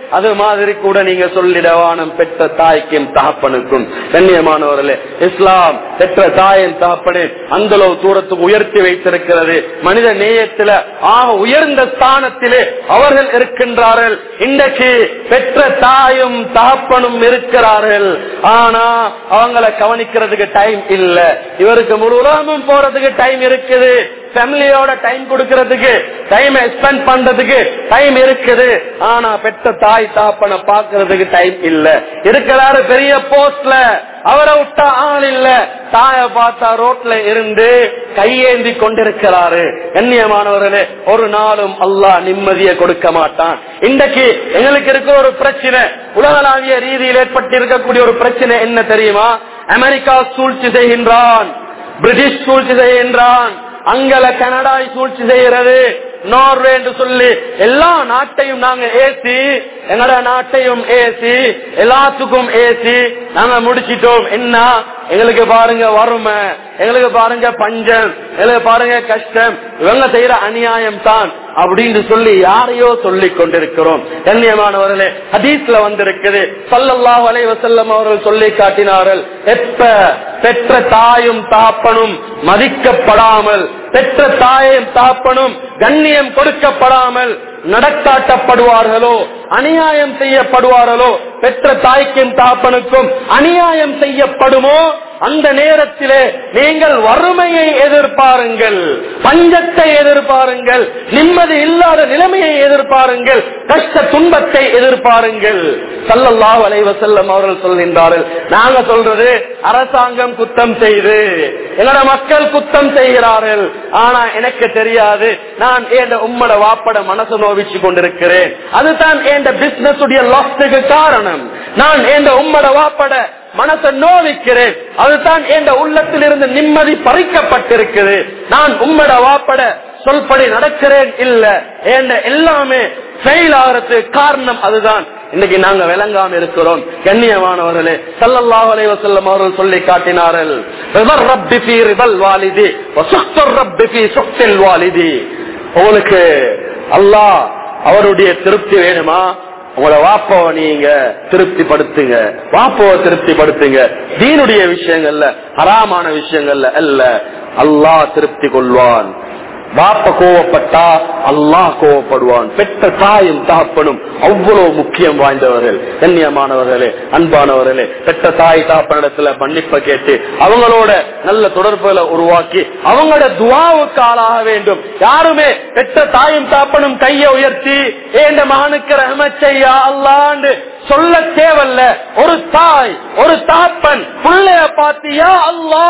அது மாதிரி கூட நீங்க சொல்லிடவானம் பெற்ற தாய்க்கும் தகப்பனுக்கும் கண்ணியமானவர்களே இஸ்லாம் பெற்ற தாயின் தகப்பனு அந்த அளவு தூரத்துக்கு உயர்த்தி வைத்திருக்கிறது மனித நேயத்தில ஆக உயர்ந்த ஸ்தானத்திலே அவர்கள் இருக்கின்றார்கள் இன்றைக்கு பெற்ற தாயும் தகப்பனும் இருக்கிறார்கள் ஆனா அவங்களை கவனிக்கிறதுக்கு டைம் இல்ல இவருக்கு முழு உலகமும் போறதுக்கு டைம் இருக்குது ஃபேமிலியோட டைம் கொடுக்கறதுக்கு டைம் ஸ்பெண்ட் பண்றதுக்கு டைம் இருக்குது ஆனா பெற்ற தாய் தாப்பனை பாக்குறதுக்கு டைம் இல்ல இருக்கிறாரு பெரிய போஸ்ட்ல அவரை விட்டா ஆள் இல்ல தாய பார்த்தா ரோட்ல இருந்து கையேந்தி கொண்டிருக்கிறாரு கண்ணியமானவர்களே ஒரு நாளும் அல்லாஹ் நிம்மதியை கொடுக்க மாட்டான் இன்றைக்கு எங்களுக்கு இருக்கிற ஒரு பிரச்சனை உலகளாவிய ரீதியில் ஏற்பட்டிருக்கக்கூடிய ஒரு பிரச்சனை என்ன தெரியுமா அமெரிக்கா சூழ்ச்சி செய்கின்றான் பிரிட்டிஷ் சூழ்ச்சி செய்கின்றான் அங்கல கனடாய் சூழ்ச்சி செய்கிறது நார்வே என்று சொல்லி எல்லா நாட்டையும் நாங்க ஏசி எங்கட நாட்டையும் ஏசி எல்லாத்துக்கும் ஏசி நாங்க முடிச்சிட்டோம் என்ன எங்களுக்கு பாருங்க வறுமை எங்களுக்கு பாருங்க பஞ்சம் எங்களுக்கு பாருங்க கஷ்டம் இவங்க செய்யற அநியாயம் தான் அப்படின்னு சொல்லி யாரையோ சொல்லிக் கொண்டிருக்கிறோம் கண்ணியமானவர்களே ஹதீஸ்ல வந்திருக்குது சல்லல்லாஹு அலைஹி வஸல்லம் அவர்கள் சொல்லி காட்டினார்கள் எப்ப பெற்ற தாயும் தாப்பனும் மதிக்கப்படாமல் பெற்ற தாயும் தாப்பனும் கண்ணியம் கொடுக்கப்படாமல் நடத்தாட்டப்படுவார்களோ அநியாயம் செய்யப்படுவார்களோ பெற்ற தாய்க்கும் தாப்பனுக்கும் அநியாயம் செய்யப்படுமோ அந்த நேரத்திலே நீங்கள் வறுமையை எதிர்பாருங்கள் பஞ்சத்தை எதிர்பாருங்கள் நிம்மதி இல்லாத நிலைமையை எதிர்பாருங்கள் கஷ்ட துன்பத்தை எதிர்பாருங்கள் சல்லல்லாஹு அலைஹி வஸல்லம் அவர்கள் சொல்கின்றார்கள் நாங்க சொல்றது அரசாங்கம் குத்தம் செய்து எங்களோட மக்கள் குத்தம் செய்கிறார்கள் ஆனா எனக்கு தெரியாது நான் என் உம்மட வாப்பட மனசு நோவிச்சு கொண்டிருக்கிறேன் அதுதான் என் பிசினஸ் உடைய லாஸ்டுக்கு காரணம் நான் என் உம்மட வாப்பட மனசை நோவிக்கிறேன் அதுதான் என் உள்ளத்தில் இருந்து நிம்மதி பறிக்கப்பட்டிருக்குது நான் உம்மட வாப்பட சொல்படி நடக்கிறேன் இல்ல என் எல்லாமே ஃபெயில் ஆகிறதுக்கு காரணம் அதுதான் இன்னைக்கு நாங்க விளங்காம இருக்கிறோம் கண்ணியமானவர்களே சல்லல்லாஹு அலைஹி வஸல்லம் அவர்கள் சொல்லி காட்டினார்கள் ரிதர் ரப்பி ஃபீ ரிதல் வாலிதி வசுக்தர் ரப்பி ஃபீ சுக்தில் வாலிதி உங்களுக்கு அல்லாஹ் அவருடைய திருப்தி வேணுமா உங்களோட வாப்பாவை நீங்க திருப்திப்படுத்துங்க வாப்பாவை திருப்திப்படுத்துங்க தீனுடைய விஷயங்கள்ல ஹராமான விஷயங்கள்ல அல்ல அல்லாஹ் திருப்தி கொள்வான் வாப்ப கோவப்பட்டா அல்லாஹ் கோவப்படுவான் பெற்ற தாயும் தகப்பனும் அவ்வளவு முக்கியம் வாய்ந்தவர்கள் கண்ணியமானவர்களே அன்பானவர்களே பெற்ற தாய் தகப்பனிடத்துல மன்னிப்ப கேட்டு அவங்களோட நல்ல தொடர்புகளை உருவாக்கி அவங்களோட துவாவுக்கு ஆளாக வேண்டும் யாருமே பெற்ற தாயும் தாப்பனும் கையை உயர்த்தி ஏண்ட மகனுக்கு ரஹமச்சையா அல்லாண்டு சொல்ல தேவல்ல ஒரு தாய் ஒரு தாப்பன் பிள்ளைய பாத்தியா அல்லா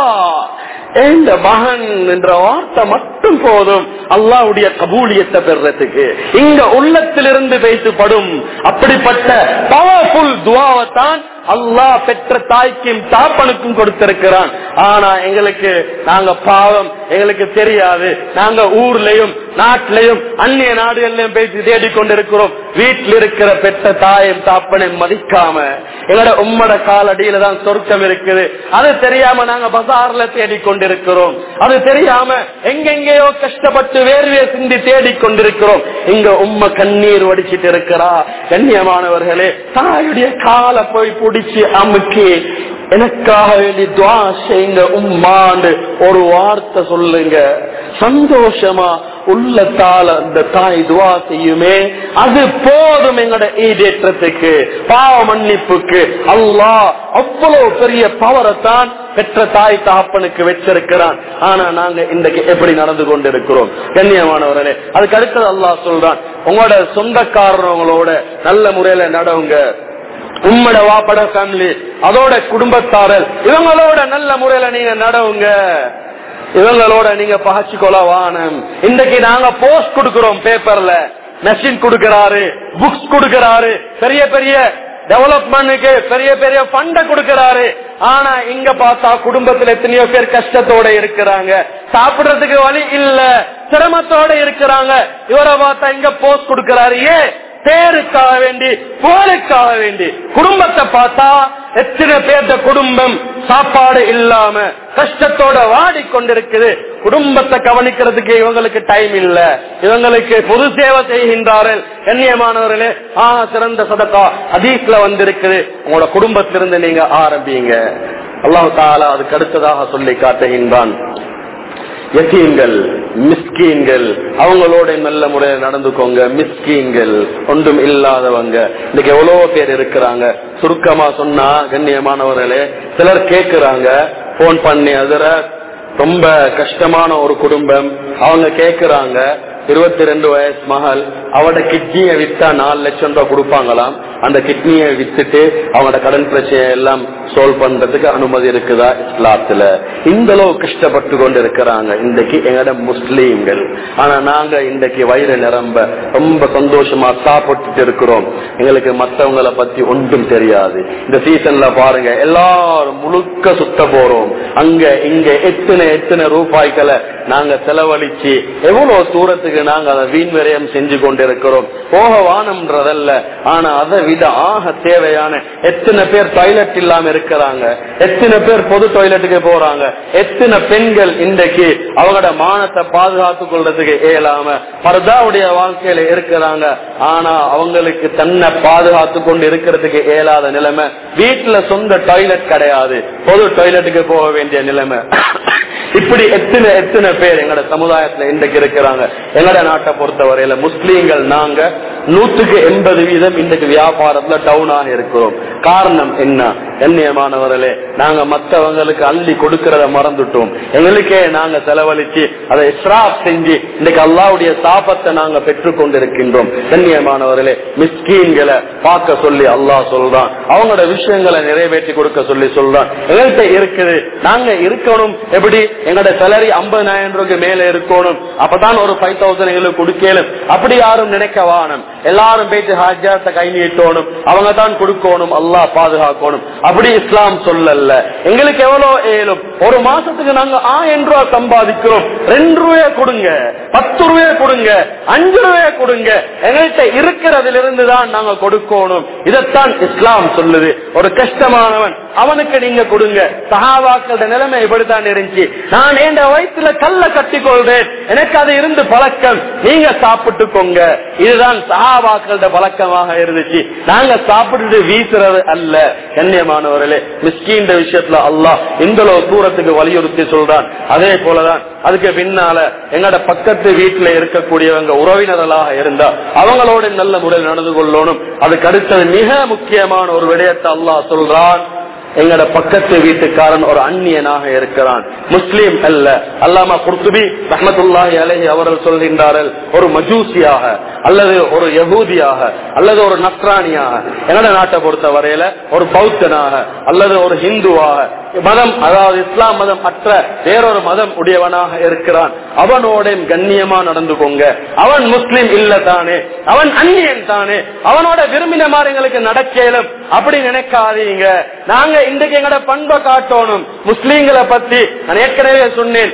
இந்த மகன் என்ற வார்த்தை மட்டும் போதும் அல்லாவுடைய கபூலியத்தை பெறத்துக்கு இங்க உள்ளத்திலிருந்து வைத்துப்படும் அப்படிப்பட்ட பவர்ஃபுல் துவாவைத்தான் அல்லாஹ் பெற்ற தாய்க்கும் தாப்பனுக்கும் கொடுத்திருக்கிறான் ஆனா எங்களுக்கு நாங்க பாவம் எங்களுக்கு தெரியாது நாங்க ஊர்லயும் நாட்டிலையும் அந்நிய நாடுகள்லயும் பேசி தேடிக்கொண்டிருக்கிறோம் வீட்டில் இருக்கிற பெற்ற தாயும் தாப்பனை மதிக்காம எங்களோட உம்மட காலடியில தான் சொர்க்கம் இருக்குது அது தெரியாம நாங்க பசார்ல தேடிக்கொண்டிருக்கிறோம் அது தெரியாம எங்கெங்கேயோ கஷ்டப்பட்டு வேர்வையை சிந்தி தேடிக்கொண்டிருக்கிறோம் இங்க உம்ம கண்ணீர் வடிச்சிட்டு இருக்கிறா கண்ணியமானவர்களே தாயுடைய காலை போய் பிடிச்சு அமுக்கி எனக்காக வேண்டி துவா செய்யுங்க உம்மாண்டு ஒரு வார்த்தை சொல்லுங்க சந்தோஷமா உள்ளத்தால அந்த தாய் துவா செய்யுமே அது போதும் எங்களோட ஈடேற்றத்துக்கு பாவ மன்னிப்புக்கு அல்லாஹ் அவ்வளவு பெரிய பவரைத்தான் பெற்ற தாய் தாப்பனுக்கு வச்சிருக்கிறான் ஆனா நாங்க இன்றைக்கு எப்படி நடந்து கொண்டிருக்கிறோம் கண்ணியமானவர்களே அதுக்கு அடுத்தது அல்லாஹ் சொல்றான் உங்களோட சொந்தக்காரங்களோட நல்ல முறையில நடவுங்க உம்மட வாப்பட ஃபேமிலி அதோட குடும்பத்தாரல் இவங்களோட நல்ல முறையில நீங்க நடவுங்க இவங்களோட நீங்க பகச்சிக்கொள்ள வானம் இன்றைக்கு நாங்க போஸ்ட் கொடுக்கிறோம் பேப்பர்ல மெஷின் கொடுக்கிறாரு புக்ஸ் கொடுக்கிறாரு பெரிய பெரிய டெவலப்மெண்ட்டுக்கு பெரிய பெரிய ஃபண்ட கொடுக்கிறாரு ஆனா இங்க பார்த்தா குடும்பத்துல எத்தனையோ பேர் கஷ்டத்தோட இருக்கிறாங்க சாப்பிடுறதுக்கு வழி இல்ல சிரமத்தோட இருக்கிறாங்க இவரை பார்த்தா இங்க போஸ்ட் கொடுக்கிறாரு ஏன் பேருக்காக வேண்டி புகழுக்காக வேண்டி குடும்பத்தை பார்த்தா எத்தனை பேர்த்த குடும்பம் சாப்பாடு இல்லாம கஷ்டத்தோட வாடிக்கொண்டிருக்குது குடும்பத்தை கவனிக்கிறதுக்கு இவங்களுக்கு டைம் இல்ல இவங்களுக்கு பொது சேவை செய்கின்றார்கள் கண்ணியமானவர்களே ஆ சிறந்த சதக்கா அதீஸ்ல வந்திருக்குது உங்களோட குடும்பத்திலிருந்து நீங்க ஆரம்பிங்க அல்லாஹு தாலா அதுக்கு அடுத்ததாக சொல்லி காட்டுகின்றான் யத்தீன்கள் மிஸ்கீன்கள் அவங்களோட நல்ல முறையில் நடந்துக்கோங்க மிஸ்கீன்கள் ஒன்றும் இல்லாதவங்க இன்னைக்கு எவ்வளவு பேர் இருக்கிறாங்க சுருக்கமா சொன்னா கண்ணியமானவர்களே சிலர் கேக்குறாங்க போன் பண்ணி அதுல ரொம்ப கஷ்டமான ஒரு குடும்பம் அவங்க கேக்குறாங்க இருபத்தி ரெண்டு வயசு மகள் அவட கிட்னியை வித்தா நாலு லட்சம் ரூபாய் கொடுப்பாங்களாம் அந்த கிட்னியை வித்துட்டு அவனோட கடன் பிரச்சனையை எல்லாம் சால்வ் பண்றதுக்கு அனுமதி இருக்குதா இஸ்லாத்துல இந்த அளவு கஷ்டப்பட்டு கொண்டு இருக்கிறாங்க இன்றைக்கு எங்கட முஸ்லீம்கள் ஆனா நாங்க இன்றைக்கு வயிறு நிரம்ப ரொம்ப சந்தோஷமா சாப்பிட்டுட்டு இருக்கிறோம் எங்களுக்கு மத்தவங்களை பத்தி ஒன்றும் தெரியாது இந்த சீசன்ல பாருங்க எல்லாரும் முழுக்க சுத்த போறோம் அங்க இங்க எத்தனை எத்தனை ரூபாய்களை நாங்க செலவழிச்சு எவ்வளவு தூரத்துக்கு நாங்க அதை வீண் விரயம் செஞ்சு கொண்டிருக்கிறோம் போக வானம்ன்றதல்ல ஆனா அதை விட ஆக தேவையான எத்தனை பேர் டாய்லெட் இல்லாம இருக்கிறாங்க எத்தனை பேர் பொது டாய்லெட்டுக்கு போறாங்க எத்தனை பெண்கள் இன்றைக்கு அவங்களோட மானத்தை பாதுகாத்துக் கொள்றதுக்கு இயலாம பரதாவுடைய வாழ்க்கையில இருக்கிறாங்க ஆனா அவங்களுக்கு தன்னை பாதுகாத்து கொண்டு இருக்கிறதுக்கு இயலாத நிலைமை வீட்டுல சொந்த டாய்லெட் கிடையாது பொது டாய்லெட்டுக்கு போக வேண்டிய நிலைமை இப்படி எத்தனை எத்தனை பேர் எங்கட சமுதாயத்துல இன்றைக்கு இருக்கிறாங்க எங்கட நாட்டை பொறுத்தவரையில முஸ்லீம்கள் நாங்க நூத்துக்கு எண்பது வீதம் இன்றைக்கு வியாபாரத்துல டவுன் ஆக இருக்கிறோம் காரணம் என்ன கண்ணியமானவர்களே நாங்க மத்தவங்களுக்கு அள்ளி கொடுக்கறத மறந்துட்டோம் எங்களுக்கே நாங்க செலவழிச்சு அதை இஸ்ராப் செஞ்சு இன்னைக்கு அல்லாவுடைய சாபத்தை நாங்க பெற்றுக் கொண்டிருக்கின்றோம் கண்ணியமானவர்களே மிஸ்கீன்களை பார்க்க சொல்லி அல்லாஹ் சொல்றான் அவங்களோட விஷயங்களை நிறைவேற்றி கொடுக்க சொல்லி சொல்றான் எங்கள்கிட்ட இருக்குது நாங்க இருக்கணும் எப்படி எங்களோட சேலரி ஐம்பதாயிரம் ரூபாய்க்கு மேல இருக்கணும் அப்பதான் ஒரு ஃபைவ் தௌசண்ட் எங்களுக்கு கொடுக்கலும் அப்படி யாரும் நினைக்க வானம் எல்லாரும் போயிட்டு ஹாஜாத்த கை நீட்டணும் அவங்க தான் கொடுக்கணும் அல்லாஹ் பாதுகாக்கணும் அப்படி இஸ்லாம் சொல்லல எங்களுக்கு எவ்வளவு ஏழும் ஒரு மாசத்துக்கு நாங்க ஆயிரம் ரூபாய் சம்பாதிக்கிறோம் ரெண்டு ரூபாய கொடுங்க பத்து ரூபாய கொடுங்க அஞ்சு ரூபாய கொடுங்க எங்கள்கிட்ட இருக்கிறதுல இருந்து தான் நாங்க கொடுக்கணும் இதைத்தான் இஸ்லாம் சொல்லுது ஒரு கஷ்டமானவன் அவனுக்கு நீங்க கொடுங்க சகாவாக்களோட நிலைமை இப்படித்தான் இருந்துச்சு நான் என் வயிற்றுல கல்ல கட்டி கொள்றேன் எனக்கு அது இருந்து பழக்கம் நீங்க சாப்பிட்டுக்கோங்க இதுதான் சகாவாக்களோட பழக்கமாக இருந்துச்சு நாங்க சாப்பிட்டுட்டு வீசுறது அல்ல கண்ணியமானவர்களே மிஸ்கீன் விஷயத்துல அல்லாஹ் இந்த அளவு தூரத்துக்கு வலியுறுத்தி சொல்றான் அதே போலதான் அதுக்கு பின்னால எங்கட பக்கத்து வீட்டுல இருக்கக்கூடியவங்க உறவினர்களாக இருந்தா அவங்களோட நல்ல முறையில் நடந்து கொள்ளணும் அதுக்கு அடுத்தது மிக முக்கியமான ஒரு விடயத்தை அல்லாஹ் சொல்றான் எங்கட பக்கத்து வீட்டுக்காரன் ஒரு அந்நியனாக இருக்கிறான் முஸ்லீம் அல்ல அல்லாமா குர்துபி ரஹமத்துல்லாஹி அலஹி அவர்கள் சொல்கின்றார்கள் ஒரு மஜூசியாக அல்லது ஒரு யகூதியாக அல்லது ஒரு நஸ்ரானியாக எங்கட நாட்டை பொறுத்த வரையில ஒரு பௌத்தனாக அல்லது ஒரு ஹிந்துவாக மதம் அதாவது இஸ்லாம் மதம் அற்ற வேறொரு மதம் உடையவனாக இருக்கிறான் அவனோட கண்ணியமா நடந்துக்கோங்க அவன் முஸ்லீம் இல்ல தானே அவன் அந்நியன் தானே அவனோட விரும்பின மாதிரி எங்களுக்கு நடக்கலும் அப்படி நினைக்காதீங்க நாங்க இன்றைக்கு எங்கட பண்பை காட்டணும் முஸ்லீம்களை பத்தி நான் ஏற்கனவே சொன்னேன்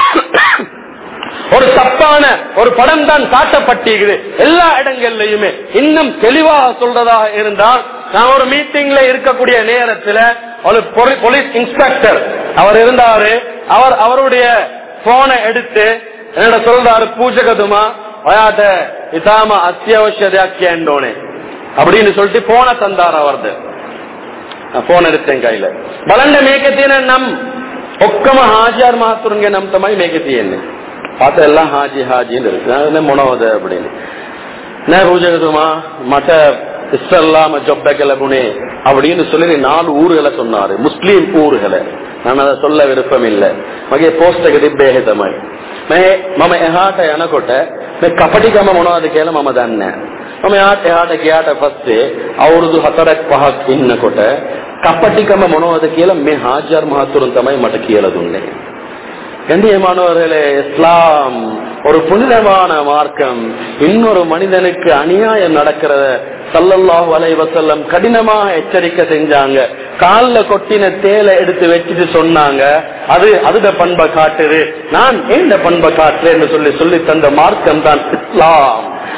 ஒரு தப்பான ஒரு படம் தான் காட்டப்பட்டிருக்குது எல்லா இடங்கள்லயுமே இன்னும் தெளிவாக சொல்றதாக இருந்தால் நான் ஒரு மீட்டிங்ல இருக்கக்கூடிய நேரத்துல ஒரு போலீஸ் இன்ஸ்பெக்டர் அவர் இருந்தாரு அவர் அவருடைய போனை எடுத்து என்னோட சொல்றாரு பூஜகதுமா வயாட்ட இதாம அத்தியாவசியதாக்கியோனே அப்படின்னு சொல்லிட்டு போன தந்தார் அவரது போன் எடுத்தேன் கையில ಬಲಂಡ ಮೇಕೆತಿಯನ್ನ ನಮ್ ಒಕ್ಕಮ ಹಾಜಿಯಾರ್ ಮಹಾತ್ಮರಿಗೆ ನಮ್ ತಮ್ಮ ಮೇಕೆತಿಯನ್ನೇ பார்த்த எல்லாம் ஹாஜி ஹாஜின்னு இருக்கு முனவத அப்படின்னு நான் பூஜகதுமா மற்ற இஸ்லாம ஜொப்பகலபுனே அப்படின்னு சொல்லி நாலு ஊர்களை சொன்னாரு முஸ்லீம் ஊர்களை நான் அதை சொல்ல விருப்பம் இல்லை ಮಗೆ ಪೋಸ್ಟಗೆ ದಿಬ್ಬೆ තමයි මම එහාට යනකොට මේ කපටිකම මොනවද කියලා මම දන්නේ මම එහාට එහාට ගියාට පස්සේ අවුරුදු 4ක් 5ක් ඉන්නකොට කපටිකම මොනවද කියලා මේ හාජර් මහතුරුන් තමයි මට කියලා දුන්නේ கண்ணியமானவர்களே இஸ்லாம் ஒரு புனிதமான மார்க்கம் இன்னொரு மனிதனுக்கு அநியாயம் நடக்கிறத சல்லல்லாஹு அலை வசல்லம் கடினமாக எச்சரிக்கை செஞ்சாங்க கால்ல கொட்டின தேலை எடுத்து வச்சுட்டு சொன்னாங்க அது அதுட பண்பை காட்டுது நான் எந்த பண்பை காட்டுறேன்னு சொல்லி சொல்லி தந்த மார்க்கம் தான் இஸ்லாம்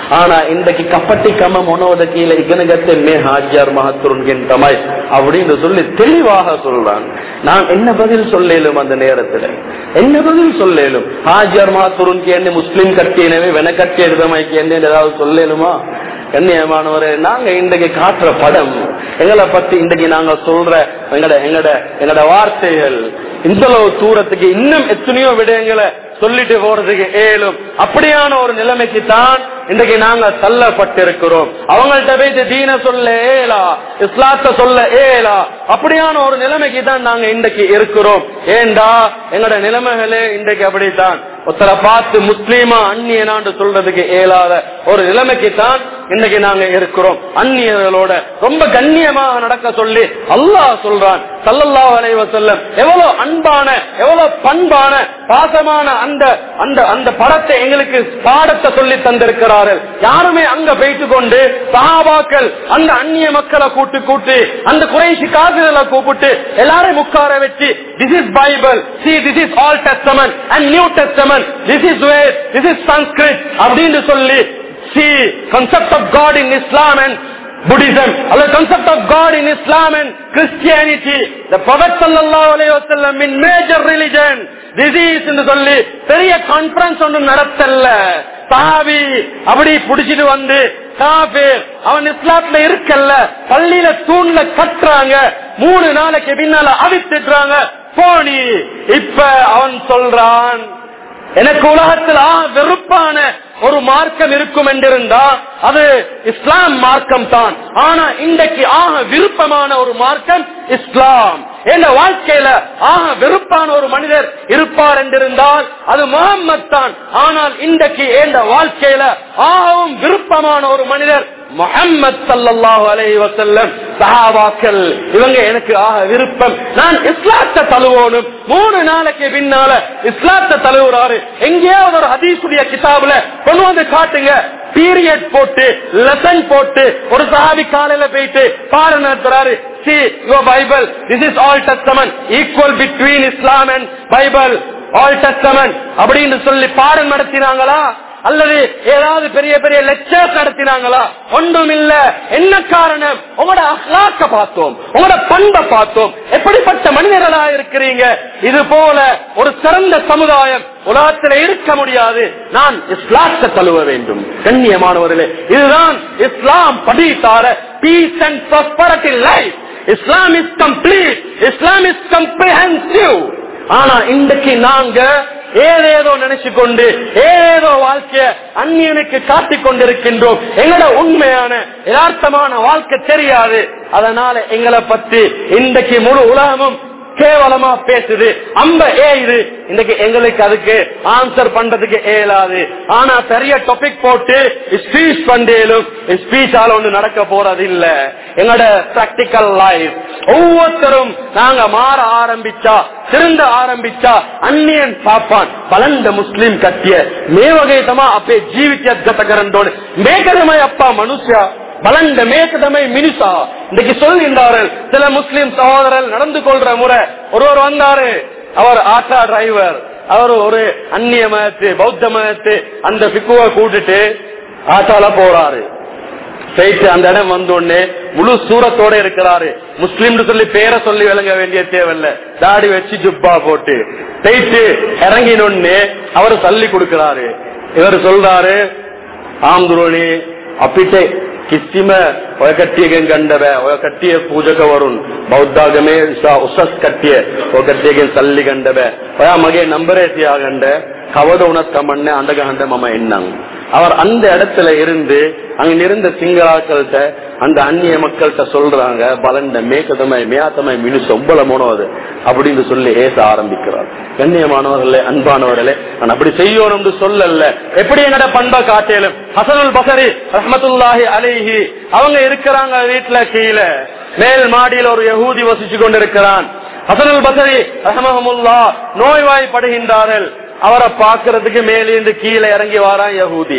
ஆனா இன்றைக்கு கப்பட்டி கம மொனோத கீழே இகனகத்தை மே ஹாஜியார் மகத்துருன் தமாய் அப்படின்னு சொல்லி தெளிவாக சொல்றான் நான் என்ன பதில் சொல்லேலும் அந்த நேரத்துல என்ன பதில் சொல்லேலும் ஹாஜியார் மகத்துருன் என்ன முஸ்லிம் கட்டியனவே வென கட்டிய விதமாய்க்கு என்ன ஏதாவது சொல்லேலுமா கண்ணியமானவரே நாங்க இன்றைக்கு காட்டுற படம் எங்களை பத்தி இன்றைக்கு நாங்க சொல்ற எங்கட எங்கட எங்கட வார்த்தைகள் இந்த தூரத்துக்கு இன்னும் எத்தனையோ விடயங்களை சொல்லிட்டு போறதுக்கு ஏலும் அப்படியான ஒரு நிலைமைக்கு தான் இன்றைக்கு நாங்க தள்ளப்பட்டிருக்கிறோம் அவங்கள்ட்ட போயிட்டு தீன சொல்ல ஏலா இஸ்லாத்த சொல்ல ஏலா அப்படியான ஒரு நிலைமைக்கு தான் நாங்க இன்றைக்கு இருக்கிறோம் ஏண்டா எங்கட நிலைமைகளே இன்றைக்கு அப்படித்தான் ஒருத்தரை பார்த்து முஸ்லீமா அந்நியனான்னு சொல்றதுக்கு இயலாத ஒரு நிலைமைக்கு தான் இன்னைக்கு நாங்க இருக்கிறோம் அந்நியர்களோட ரொம்ப கண்ணியமாக நடக்க சொல்லி அல்லாஹ் சொல்றான் சல்லல்லா அலைவ செல்லம் எவ்வளவு அன்பான எவ்வளவு பண்பான பாசமான அந்த அந்த அந்த படத்தை எங்களுக்கு பாடத்தை சொல்லி தந்திருக்கிறார்கள் யாருமே அங்க போயிட்டு கொண்டு சஹாபாக்கள் அந்த அந்நிய மக்களை கூட்டு கூட்டு அந்த குறைசி காசுகளை கூப்பிட்டு எல்லாரையும் உட்கார வச்சு this is Bible see this is old testament and new testament this is way this is Sanskrit அப்படின்னு சொல்லி see concept of God in Islam and Buddhism, or the concept of God in Islam and Christianity, the Prophet sallallahu alayhi wa sallam in major religion, disease என்று சொல்லி பெரிய கான்பரன்ஸ் ஒன்று நடத்தல சாவி அப்படி புடிச்சிட்டு வந்து காபீர் அவன் இஸ்லாத்துல இருக்கல்ல பள்ளியில தூண்ல கட்டுறாங்க மூணு நாளைக்கு பின்னால அவித்துடுறாங்க போனி இப்ப அவன் சொல்றான் எனக்கு உலகத்தில் ஆ வெறுப்பான ஒரு மார்க்கம் இருக்கும் என்றிருந்தா அது இஸ்லாம் மார்க்கம் தான் ஆனா இன்றைக்கு ஆக விருப்பமான ஒரு மார்க்கம் இஸ்லாம் என் வாழ்க்கையில ஆக வெறுப்பான ஒரு மனிதர் இருப்பார் என்றிருந்தால் அது முகம்மது தான் ஆனால் இன்றைக்கு என் வாழ்க்கையில ஆகவும் விருப்பமான ஒரு மனிதர் முகம்மது சல்லாஹூ அலைஹி வசல்லம் சஹாபாக்கள் இவங்க எனக்கு ஆக விருப்பம் நான் இஸ்லாத்தை தழுவோனும் மூணு நாளைக்கு பின்னால இஸ்லாத்தை தழுவுறாரு எங்கேயாவது ஒரு ஹதீசுடைய கிதாபுல கொண்டு வந்து காட்டுங்க பீரியட் போட்டு லெசன் போட்டு ஒரு சஹாபி காலையில போயிட்டு பாடம் நடத்துறாரு see your bible this is all testament equal between islam and bible all testament அப்படின்னு சொல்லி பாடம் நடத்தினாங்களா அல்லது ஏதாவது பெரிய பெரிய லெக்சர்ஸ் நடத்தினாங்களா ஒன்றும் இல்ல என்ன காரணம் உங்களோட அஹ்லாக்க பார்த்தோம் உங்களோட பண்பை பார்த்தோம் எப்படிப்பட்ட மனிதர்களா இருக்கிறீங்க இது போல ஒரு சிறந்த சமுதாயம் உலகத்தில் இருக்க முடியாது நான் இஸ்லாத்தை தழுவ வேண்டும் கண்ணியமானவர்களே இதுதான் இஸ்லாம் படித்தார peace and prosperity life Islam is complete Islam is comprehensive ஆனா இன்றைக்கு நாங்க ஏதேதோ நினைச்சு கொண்டு ஏதேதோ வாழ்க்கைய அந்நியனுக்கு காட்டிக் கொண்டிருக்கின்றோம் எங்களோட உண்மையான யதார்த்தமான வாழ்க்கை தெரியாது அதனால எங்களை பத்தி இன்றைக்கு முழு உலகமும் கேவலமா பேசுது அம்ப ஏயுது இன்னைக்கு எங்களுக்கு அதுக்கு ஆன்சர் பண்றதுக்கு ஏலாது ஆனா பெரிய டாபிக் போட்டு ஸ்பீச் பண்டேலும் ஸ்பீச்சால ஒண்ணு நடக்க போறது இல்ல எங்களோட பிராக்டிக்கல் லைஃப் ஒவ்வொருத்தரும் நாங்க மாற ஆரம்பிச்சா திருந்த ஆரம்பிச்சா அந்நியன் பாப்பான் பலந்த முஸ்லிம் கட்டிய மேவகைதமா அப்பே ஜீவித்ய கத்தகரண்டோடு மேகதமை அப்பா மனுஷா பலண்ட மேகதமை மினிசா இன்னைக்கு சொல்கின்றார்கள் சில முஸ்லிம் சகோதரர் நடந்து கொள்ற முறை ஒருவர் வந்தாரு அவர் ஆட்டா டிரைவர் அவர் ஒரு அந்நிய மதத்து பௌத்த மதத்து அந்த பிக்குவை கூட்டுட்டு ஆட்டால போறாரு போயிட்டு அந்த இடம் வந்தோடனே முழு சூரத்தோட இருக்கிறாரு முஸ்லீம் சொல்லி பேரை சொல்லி விளங்க வேண்டிய தேவையில்ல தாடி வச்சு ஜுப்பா போட்டு போயிட்டு இறங்கினோடனே அவர் தள்ளி கொடுக்கிறாரு இவர் சொல்றாரு ஆம்துரோனி අපිට කිසිම ඔය කට්ටියගෙන් ගන්න බෑ ඔය කට්ටිය පූජකවරුන් බෞද්ධාගමේ නිසා උසස් කට්ටිය ඔය කට්ටියගෙන් සල්ලි ගන්න බෑ ඔයා මගේ නම්බරේ තියාගන්න කවද වුණත් කමන්නේ අඬ ගහන්න මම එන්නම් அவர் அந்த இடத்துல இருந்து அங்க இருந்த சிங்களாக்கள்கிட்ட அந்த அந்நிய மக்கள்கிட்ட சொல்றாங்க பலண்ட மேகதமை மேயாத்தமை மினு சொம்பல மோனோது அப்படின்னு சொல்லி ஏச ஆரம்பிக்கிறார் கண்ணியமானவர்களே அன்பானவர்களே நான் அப்படி செய்யணும் சொல்லல எப்படி என்னோட பண்பை காட்டேலும் ஹசனுல் பசரி ரஹமத்துல்லாஹி அலிஹி அவங்க இருக்கிறாங்க வீட்டுல கீழே மேல் மாடியில் ஒரு யகூதி வசிச்சு கொண்டிருக்கிறான் ஹசனுல் பசரி ரஹமஹமுல்லா நோய்வாய்ப்படுகின்றார்கள் அவரை பார்க்கறதுக்கு மேலிருந்து கீழே இறங்கி வாரான் யகூதி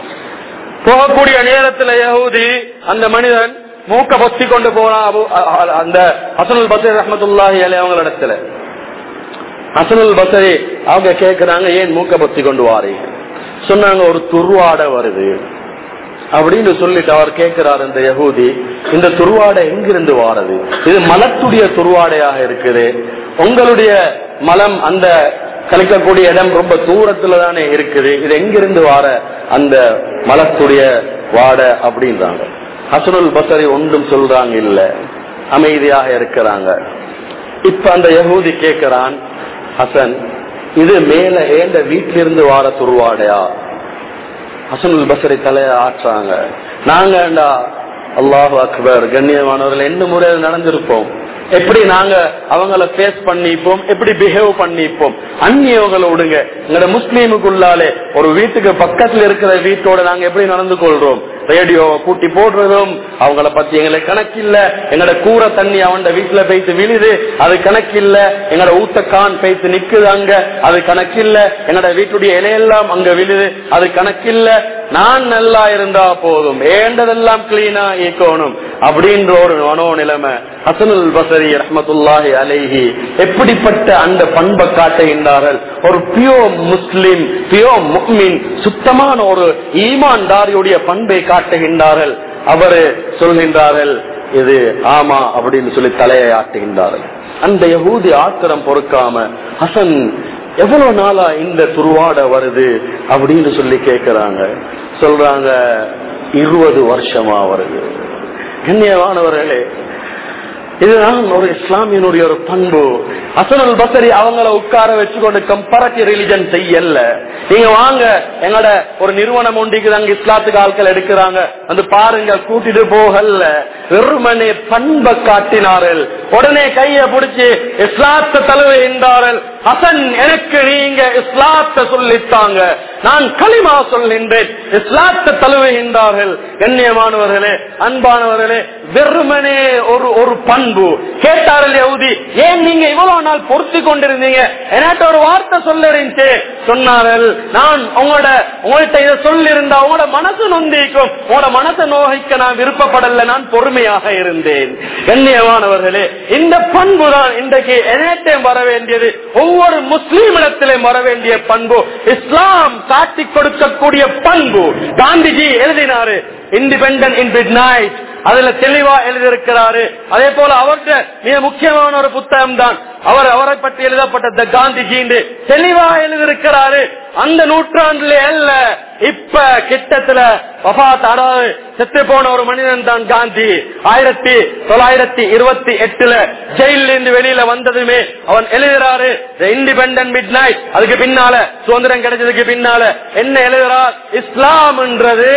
போகக்கூடிய நேரத்துல யகூதி அந்த மனிதன் மூக்க பொத்தி கொண்டு போறான் அபு- அ- அ- அந்த ஹசனுல் பசரி ரஹமத்துல்லாஹி அலி அவங்களிடத்துல ஹசனுல் பசரி அவங்க கேக்குறாங்க ஏன் மூக்க பொத்தி கொண்டு வாரீங்க சொன்னாங்க ஒரு துர்வாட வருது அப்படின்னு சொல்லிட்டு அவர் கேட்கிறார் இந்த யகூதி இந்த துருவாடை எங்கிருந்து வாரது இது மலத்துடைய துருவாடையாக இருக்குது உங்களுடைய மலம் அந்த கழிக்கக்கூடிய இடம் ரொம்ப தூரத்துல தானே இருக்குது இது எங்கிருந்து வார அந்த மலத்துடைய வாட அப்படின்றாங்க ஹசனுல் பசரி ஒன்றும் சொல்றாங்க இல்ல அமைதியாக இருக்கிறாங்க இப்ப அந்த யகூதி கேட்கிறான் ஹசன் இது மேல ஏண்ட வீட்டிலிருந்து வார துருவாடையா ஹசனுல் பசரி தலைய ஆற்றாங்க நாங்க அல்லாஹு அக்பர் கண்ணியமானவர்கள் என்ன முறையில் நடந்திருப்போம் எப்படி நாங்க அவங்கள பேஸ் பண்ணிப்போம் எப்படி பிஹேவ் பண்ணிப்போம் அந்நியவங்களை விடுங்க எங்கட முஸ்லீமுக்குள்ளாலே ஒரு வீட்டுக்கு பக்கத்துல இருக்கிற வீட்டோட நாங்க எப்படி நடந்து கொள்றோம் ரேடியோவை கூட்டி போடுறதும் அவங்கள பத்தி எங்களுக்கு கணக்கில்ல எங்கட கூரை தண்ணி அவன் வீட்டுல போயிட்டு விழுது அது கணக்கில்ல எங்கட ஊத்தக்கான் போயிட்டு நிக்குது அங்க அது கணக்கில்ல எங்கட வீட்டுடைய இலையெல்லாம் அங்க விழுது அது கணக்கில்ல நான் நல்லா இருந்தா போதும் ஏண்டதெல்லாம் கிளீனா ஈக்கணும் அப்படின்ற ஒரு மனோ நிலைமை ஹசனுல் பசரி ரஹமத்துல்லாஹி அலைஹி எப்படிப்பட்ட அந்த பண்பை காட்டுகின்றார்கள் ஒரு பியோ முஸ்லிம் பியோ முக்மின் சுத்தமான ஒரு ஈமான்தாரியுடைய பண்பை காட்டுகின்றார்கள் அவரு சொல்கின்றார்கள் இது ஆமா அப்படின்னு சொல்லி தலையை ஆட்டுகின்றார்கள் அந்த யகூதி ஆத்திரம் பொறுக்காம ஹசன் எவ்வளவு நாளா இந்த துருவாட வருது அப்படின்னு சொல்லி கேக்குறாங்க சொல்றாங்க இருபது வருஷமா வருது கண்ணியமானவர்களே இதுதான் ஒரு இஸ்லாமியனுடைய ஒரு பண்பு அசனுல் பசரி அவங்கள உட்கார வச்சுக்கொண்டு கம்பேரட்டிவ் ரிலிஜன் செய்யல நீங்க வாங்க எங்கட ஒரு நிறுவனம் ஒன்றிக்கு அங்க இஸ்லாத்துக்கு ஆட்கள் எடுக்கிறாங்க வந்து பாருங்க கூட்டிட்டு போகல வெறுமனே பண்பை காட்டினார்கள் உடனே கைய பிடிச்சு இஸ்லாத்த தழுவு என்றார்கள் ஹசன் எனக்கு நீங்க இஸ்லாத்த சொல்லித்தாங்க நான் களிமா சொல்கின்றேன் இஸ்லாத்த தழுவுகின்றார்கள் கண்ணியமானவர்களே அன்பானவர்களே வெறுமனே ஒரு ஒரு பண்பு கேட்டார்கள் யகுதி ஏன் நீங்க இவ்வளவு நாள் பொறுத்து கொண்டிருந்தீங்க என்கிட்ட ஒரு வார்த்தை சொல்ல இருந்துச்சு சொன்னார்கள் நான் உங்களோட உங்கள்கிட்ட இதை சொல்லிருந்தா உங்களோட மனசு நொந்திக்கும் உங்களோட மனசை நோகிக்க நான் விருப்பப்படல நான் பொறுமையாக இருந்தேன் கண்ணியமானவர்களே இந்த பண்பு தான் இன்றைக்கு என்னட்டையும் வர வேண்டியது ஒவ்வொரு முஸ்லீமிடத்திலும் வர வேண்டிய பண்பு இஸ்லாம் காட்டி கொடுக்கக்கூடிய பண்பு காந்திஜி எழுதினாரு இண்டிபெண்டன்ட் இன் மிட் நைட் அதுல தெளிவா எழுதியிருக்கிறாரு அதே போல அவர்கிட்ட மிக முக்கியமான ஒரு புத்தகம் தான் அவர் அவரை பற்றி எழுதப்பட்ட த காந்திஜி என்று தெளிவா எழுதியிருக்கிறாரு அந்த நூற்றாண்டுல அல்ல இப்ப கிட்டத்துல வபாத் அதாவது செத்து போன ஒரு மனிதன் தான் காந்தி ஆயிரத்தி தொள்ளாயிரத்தி இருபத்தி எட்டுல ஜெயில இருந்து வெளியில வந்ததுமே அவன் எழுதுறாரு இண்டிபெண்டன்ட் மிட் நைட் அதுக்கு பின்னால சுதந்திரம் கிடைச்சதுக்கு பின்னால என்ன எழுதுறார் இஸ்லாம் என்றது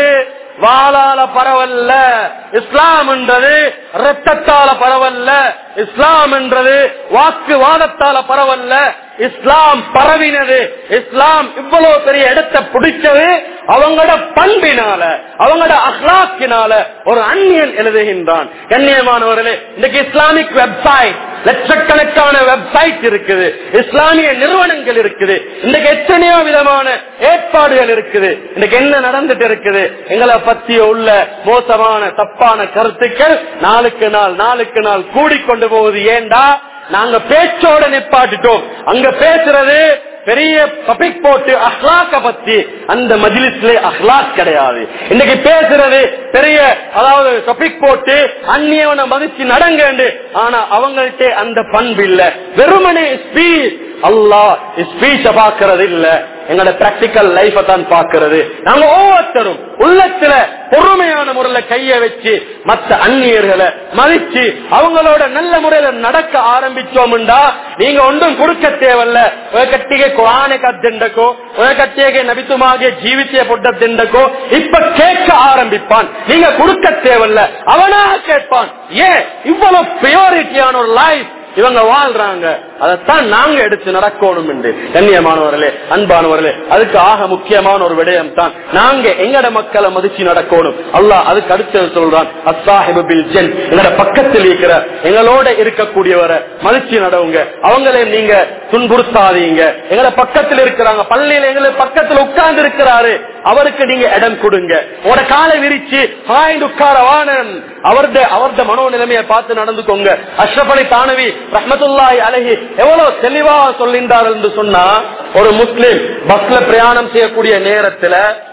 வாளால பரவல்ல இஸ்லாம் என்றது ரத்தத்தால பரவல்ல இஸ்லாம் என்றது வாக்குவாதத்தால பரவல்ல இஸ்லாம் பரவினது இஸ்லாம் இவ்வளவு பெரிய இடத்தை பிடிச்சது அவங்களோட பண்பினால அவங்களோட அஹ்லாக்கினால ஒரு அந்நியன் எழுதுகின்றான் கண்ணியமானவர்களே இன்னைக்கு இஸ்லாமிக் வெப்சைட் லட்சக்கணக்கான வெப்சைட் இருக்குது இஸ்லாமிய நிறுவனங்கள் இருக்குது இன்னைக்கு எத்தனையோ விதமான ஏற்பாடுகள் இருக்குது இன்னைக்கு என்ன நடந்துட்டு இருக்குது எங்களை பத்திய உள்ள மோசமான தப்பான கருத்துக்கள் நாளுக்கு நாள் நாளுக்கு நாள் கூடிக்கொண்டு போகுது ஏண்டா நாங்க பேச்சோட நிப்பாட்டிட்டோம் அங்க பேசுறது பெரிய பபிக் போட்டு அஹ்லாக்க பத்தி அந்த மஜிலிஸ்ல அஹ்லாக் கிடையாது இன்னைக்கு பேசுறது பெரிய அதாவது டொபிக் போட்டு அந்நியவனை மதிச்சு நடங்க ஆனா அவங்கள்ட்ட அந்த பண்பு இல்ல வெறுமனே ஸ்பீச் அல்லா ஸ்பீச்ச பாக்குறது இல்ல எங்களோட பிராக்டிக்கல் லைஃப தான் பாக்குறது நாங்க ஒவ்வொருத்தரும் உள்ளத்துல பொறுமையான முறையில கைய வச்சு மத்த அந்நியர்களை மதிச்சு அவங்களோட நல்ல முறையில நடக்க ஆரம்பிச்சோம்டா நீங்க ஒன்றும் கொடுக்க தேவையில்ல கட்டிಗೆ ಕುರಾನೆ ಕದ್ದೆಂಡಕೋ ಕಟ್ಟಿಗೆ ನಬಿತುಮಾಗೆ ಜೀವಿತಿಯ ಪೊಡ್ಡದ್ದೆಂಡಕೋ இப்ப கேட்க ஆரம்பிப்பான் நீங்க கொடுக்க தேவையில்ல அவனாக கேட்பான் ஏன் இவ்வளவு பியோரிட்டியான ஒரு லைஃப் இவங்க வாழ்றாங்க அதைத்தான் நாங்க எடுத்து நடக்கணும் என்று கண்ணியமானவர்களே அன்பானவர்களே அதுக்கு ஆக முக்கியமான ஒரு விடயம் தான் நாங்க எங்கட மக்களை மதிச்சு நடக்கணும் அல்லாஹ் அதுக்கு அடுத்தது சொல்றான் அசாஹிபு பில் ஜென் எங்கட பக்கத்தில் இருக்கிற எங்களோட இருக்கக்கூடியவரை மதிச்சு நடவுங்க அவங்களையும் நீங்க துன்புறுத்தாதீங்க எங்கட பக்கத்தில் இருக்கிறாங்க பள்ளியில எங்களை பக்கத்தில் உட்கார்ந்து இருக்கிறாரு அவருக்கு நீங்க இடம் கொடுங்க உங்களோட காலை விரிச்சு ஹாய்ந்து உட்கார வானன் அவர்த அவர்த மனோநிலைமையை பார்த்து நடந்துக்கோங்க அஷ்ரப் அலி தானவி ரஹமத்துல்லாய் அழகி எவ்வளவு தெளிவா சொல்லின்றார்கள் என்று சொன்னா ஒரு முஸ்லிம் பஸ்ல பிரயாணம் செய்யக்கூடிய நேரத்துல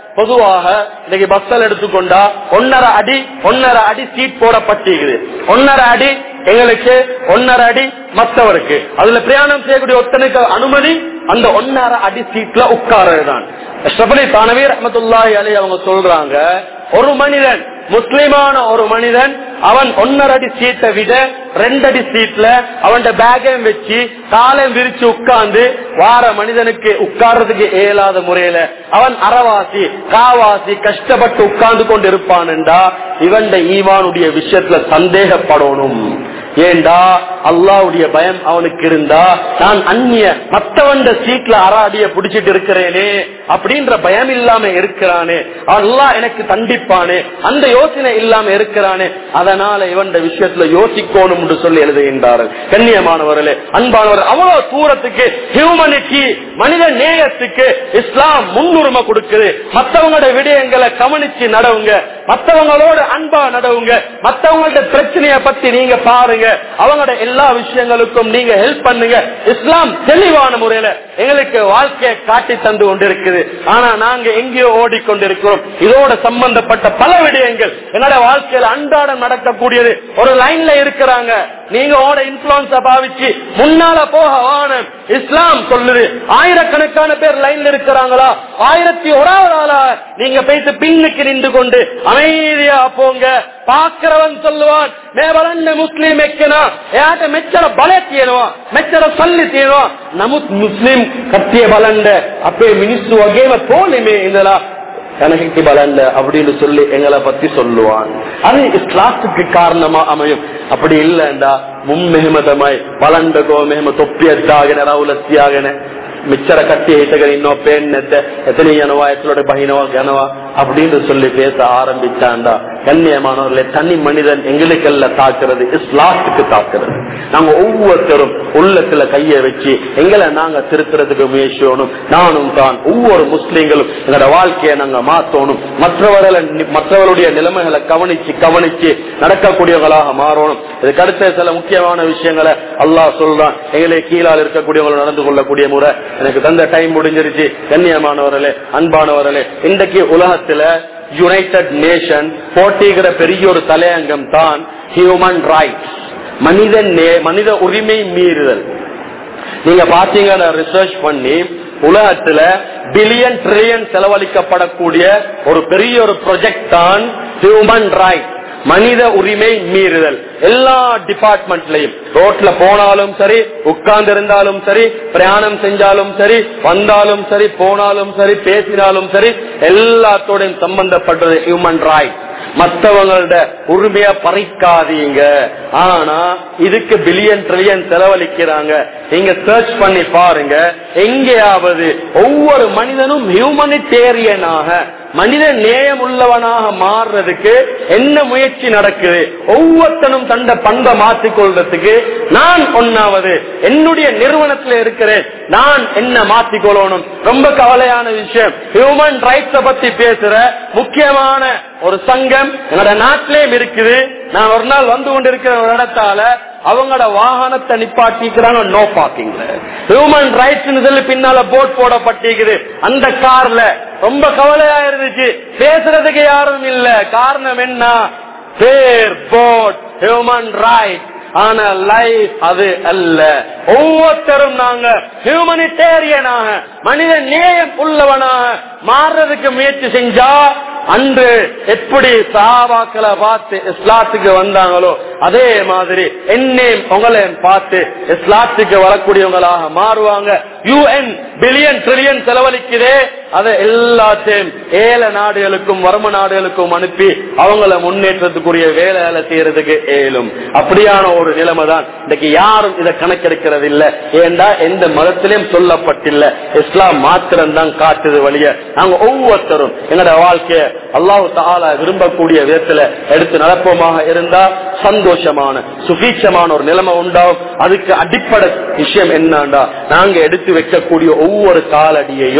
பொதுவாக இன்னைக்கு பஸ்ஸல் எடுத்துக்கொண்டா ஒன்னரை அடி ஒன்னரை அடி சீட் போடப்பட்டிருக்குது ஒன்னரை அடி எங்களுக்கு ஒன்னரை அடி மற்றவருக்கு அதுல பிரயாணம் செய்யக்கூடிய ஒத்தனுக்கு அனுமதி அந்த ஒன்னரை அடி சீட்ல உட்காரதுதான் ஷபலி தானவே ரஹமத்துல்லாஹி அலி அவங்க சொல்றாங்க ஒரு மனிதன் முஸ்லிமான ஒரு மனிதன் அவன் ஒன்னரை அடி சீட்டை விட ரெண்டடி சீட்ல அவன் பேக்கையும் வச்சு காலையும் விரிச்சு உட்கார்ந்து வார மனிதனுக்கு உட்கார்றதுக்கு இயலாத முறையில அவன் அறவாசி காவாசி கஷ்டப்பட்டு உட்கார்ந்து கொண்டு இருப்பான்டா இவன் ஈவானுடைய விஷயத்துல சந்தேகப்படணும் ஏண்டா அல்லாவுடைய பயம் அவனுக்கு இருந்தா நான் அந்நிய மத்தவண்ட சீட்ல அராடிய புடிச்சிட்டு இருக்கிறேனே அப்படின்ற பயம் இல்லாம இருக்கிறானே அல்லாஹ் எனக்கு தண்டிப்பானே அந்த யோசனை இல்லாம இருக்கிறானே அதனால இவன் விஷயத்துல யோசிக்கணும் என்று சொல்லி எழுதுகின்றார்கள் கண்ணியமானவர்களே அன்பானவர் அவ்வளவு தூரத்துக்கு ஹியூமனிட்டி மனித நேயத்துக்கு இஸ்லாம் முன்னுரிமை கொடுக்குது மத்தவங்களோட விடயங்களை கவனிச்சு நடவுங்க மத்தவங்களோட அன்பா நடவுங்க மத்தவங்களோட பிரச்சனைய பத்தி நீங்க பாருங்க அவங்களோட எல்லா விஷயங்களுக்கும் நீங்க ஹெல்ப் பண்ணுங்க இஸ்லாம் தெளிவான முறையில எங்களுக்கு வாழ்க்கையை காட்டி தந்து கொண்டிருக்குது ஆனா நாங்க எங்கேயோ ஓடிக்கொண்டிருக்கிறோம் இதோட சம்பந்தப்பட்ட பல விடயங்கள் என்னோட வாழ்க்கையில அன்றாடம் நடக்கக்கூடியது ஒரு லைன்ல இருக்கிறாங்க நீங்க ஓட இன்ஃபுளுன்ஸ பாவிச்சு முன்னால போக வானம் இஸ்லாம் சொல்லுது ஆயிரக்கணக்கான பேர் லைன்ல இருக்கிறாங்களா ஆயிரத்தி ஓராவது ஆளா நீங்க போயிட்டு பின்னுக்கு நின்று கொண்டு அமைதியா போங்க பாக்குறவன் சொல்லுவான் மே வளர்ந்த முஸ்லீம் எக்கனா ஏட்ட மெச்சர பல தீனுவா மெச்சர சொல்லி தீனுவா நமு முஸ்லீம் கத்திய பலண்ட அப்பே மினிஸ்து வகேம தோணுமே இதெல்லா கனகிக்கு பலண்ட அப்படின்னு சொல்லி எங்களை பத்தி சொல்லுவான் அது இஸ்லாத்துக்கு காரணமா அமையும் அப்படி இல்லண்டா மும்மெஹமதமாய் பலண்டகோ மெஹம தொப்பியದ್ದಾಗನೆ ರೌಲಸ್ಯಾಗನೆ மிச்சர கட்டி ஐட்டகர் இன்னும் பெண் எத்தனை எனவா எத்தனோட பகினவா கனவா அப்படின்னு சொல்லி பேச ஆரம்பிச்சாண்டா கண்ணியமானவர்களே தனி மனிதன் எங்களுக்கல்ல தாக்குறது இஸ்லாத்துக்கு தாக்குறது நாங்க ஒவ்வொருத்தரும் உள்ளத்துல கைய வச்சு எங்களை நாங்க திருத்துறதுக்கு முயற்சியணும் நானும் தான் ஒவ்வொரு முஸ்லீம்களும் எங்களோட வாழ்க்கையை நாங்க மாத்தணும் மற்றவர்களை மற்றவருடைய நிலைமைகளை கவனிச்சு கவனிச்சு நடக்கக்கூடியவங்களாக மாறணும் இதுக்கு அடுத்த சில முக்கியமான விஷயங்களை அல்லாஹ் சொல்றான் எங்களை கீழால் இருக்கக்கூடியவங்களை நடந்து கொள்ளக்கூடிய முறை எனக்கு தந்த டைம் முடிஞ்சிருச்சு கண்ணியமானவர்களே அன்பானவர்களே இன்றைக்கு உலகத்துல யுனைடெட் நேஷன் போட்டிகிற பெரிய ஒரு தலையங்கம் தான் ஹியூமன் ரைட்ஸ் மனித மனித உரிமை மீறுதல் நீங்க பாத்தீங்கன்னா ரிசர்ச் பண்ணி உலகத்துல பில்லியன் ட்ரில்லியன் செலவழிக்கப்படக்கூடிய ஒரு பெரிய ஒரு ப்ரொஜெக்ட் தான் ஹியூமன் ரைட் மனித உரிமை மீறுதல் எல்லா டிபார்ட்மெண்ட்லயும் ரோட்ல போனாலும் சரி உட்கார்ந்து இருந்தாலும் சரி பிரயாணம் செஞ்சாலும் சரி வந்தாலும் சரி போனாலும் சரி பேசினாலும் சரி எல்லாத்தோடையும் சம்பந்தப்பட்டது ஹியூமன் ரைட் மற்றவங்களோட உரிமைய பறிக்காதீங்க ஆனா இதுக்கு பில்லியன் ட்ரில்லியன் செலவழிக்கிறாங்க நீங்க சர்ச் பண்ணி பாருங்க எங்கேயாவது ஒவ்வொரு மனிதனும் ஹியூமனிடேரியனாக மனித நேயம் உள்ளவனாக மாறுறதுக்கு என்ன முயற்சி நடக்குது ஒவ்வொருத்தனும் தந்த பண்பை மாற்றிக்கொள்றதுக்கு நான் ஒன்னாவது என்னுடைய நிறுவனத்தில் இருக்கிறேன் நான் என்ன மாற்றிக்கொள்ளணும் ரொம்ப கவலையான விஷயம் ஹியூமன் ரைட்ஸ பத்தி பேசுற முக்கியமான ஒரு சங்கம் என்னோட நாட்டிலேயும் இருக்குது நான் ஒரு நாள் வந்து கொண்டிருக்கிற ஒரு இடத்தால அவங்களோட வாகனத்தை நிப்பாட்டிக்கிறாங்க நோ பார்க்கிங் ஹியூமன் ரைட்ஸ் சொல்லி பின்னால போட் போடப்பட்டிருக்குது அந்த கார்ல ரொம்ப கவலையா இருந்துச்சு பேசுறதுக்கு யாரும் இல்ல காரணம் என்ன பேர் போட் ஹியூமன் ரைட் ஆனா லைஃப் அது அல்ல ஒவ்வொருத்தரும் நாங்க ஹியூமனிடேரியனாக மனித நேயம் உள்ளவனாக மாறுறதுக்கு முயற்சி செஞ்சா அன்று எப்படி சாபாக்களை பார்த்து இஸ்லாத்துக்கு வந்தாங்களோ அதே மாதிரி என்னையும் உங்களையும் பார்த்து இஸ்லாத்துக்கு வரக்கூடியவங்களாக மாறுவாங்க யூஎன் பில்லியன் ட்ரில்லியன் செலவழிக்குதே அதை எல்லாத்தையும் ஏழை நாடுகளுக்கும் வறும நாடுகளுக்கும் அனுப்பி அவங்கள முன்னேற்றத்துக்குரிய வேலைகளை செய்யறதுக்கு ஏலும் அப்படியான ஒரு நிலைமை தான் இன்னைக்கு யாரும் இதை கணக்கெடுக்கிறது இல்ல ஏண்டா எந்த மதத்திலையும் சொல்லப்பட்டில்ல இஸ்லாம் மாத்திரம் தான் காட்டுது வழிய நாங்க ஒவ்வொருத்தரும் எங்களோட வாழ்க்கைய அல்லாஹு தாலா விரும்பக்கூடிய விதத்துல எடுத்து நடப்போமாக இருந்தா சந்தோஷமான சுபீட்சமான ஒரு நிலைமை உண்டாகும் அதுக்கு அடிப்படை விஷயம் என்னண்டா நாங்க எடுத்து வைக்கக்கூடிய ஒவ்வொரு காலடியையும்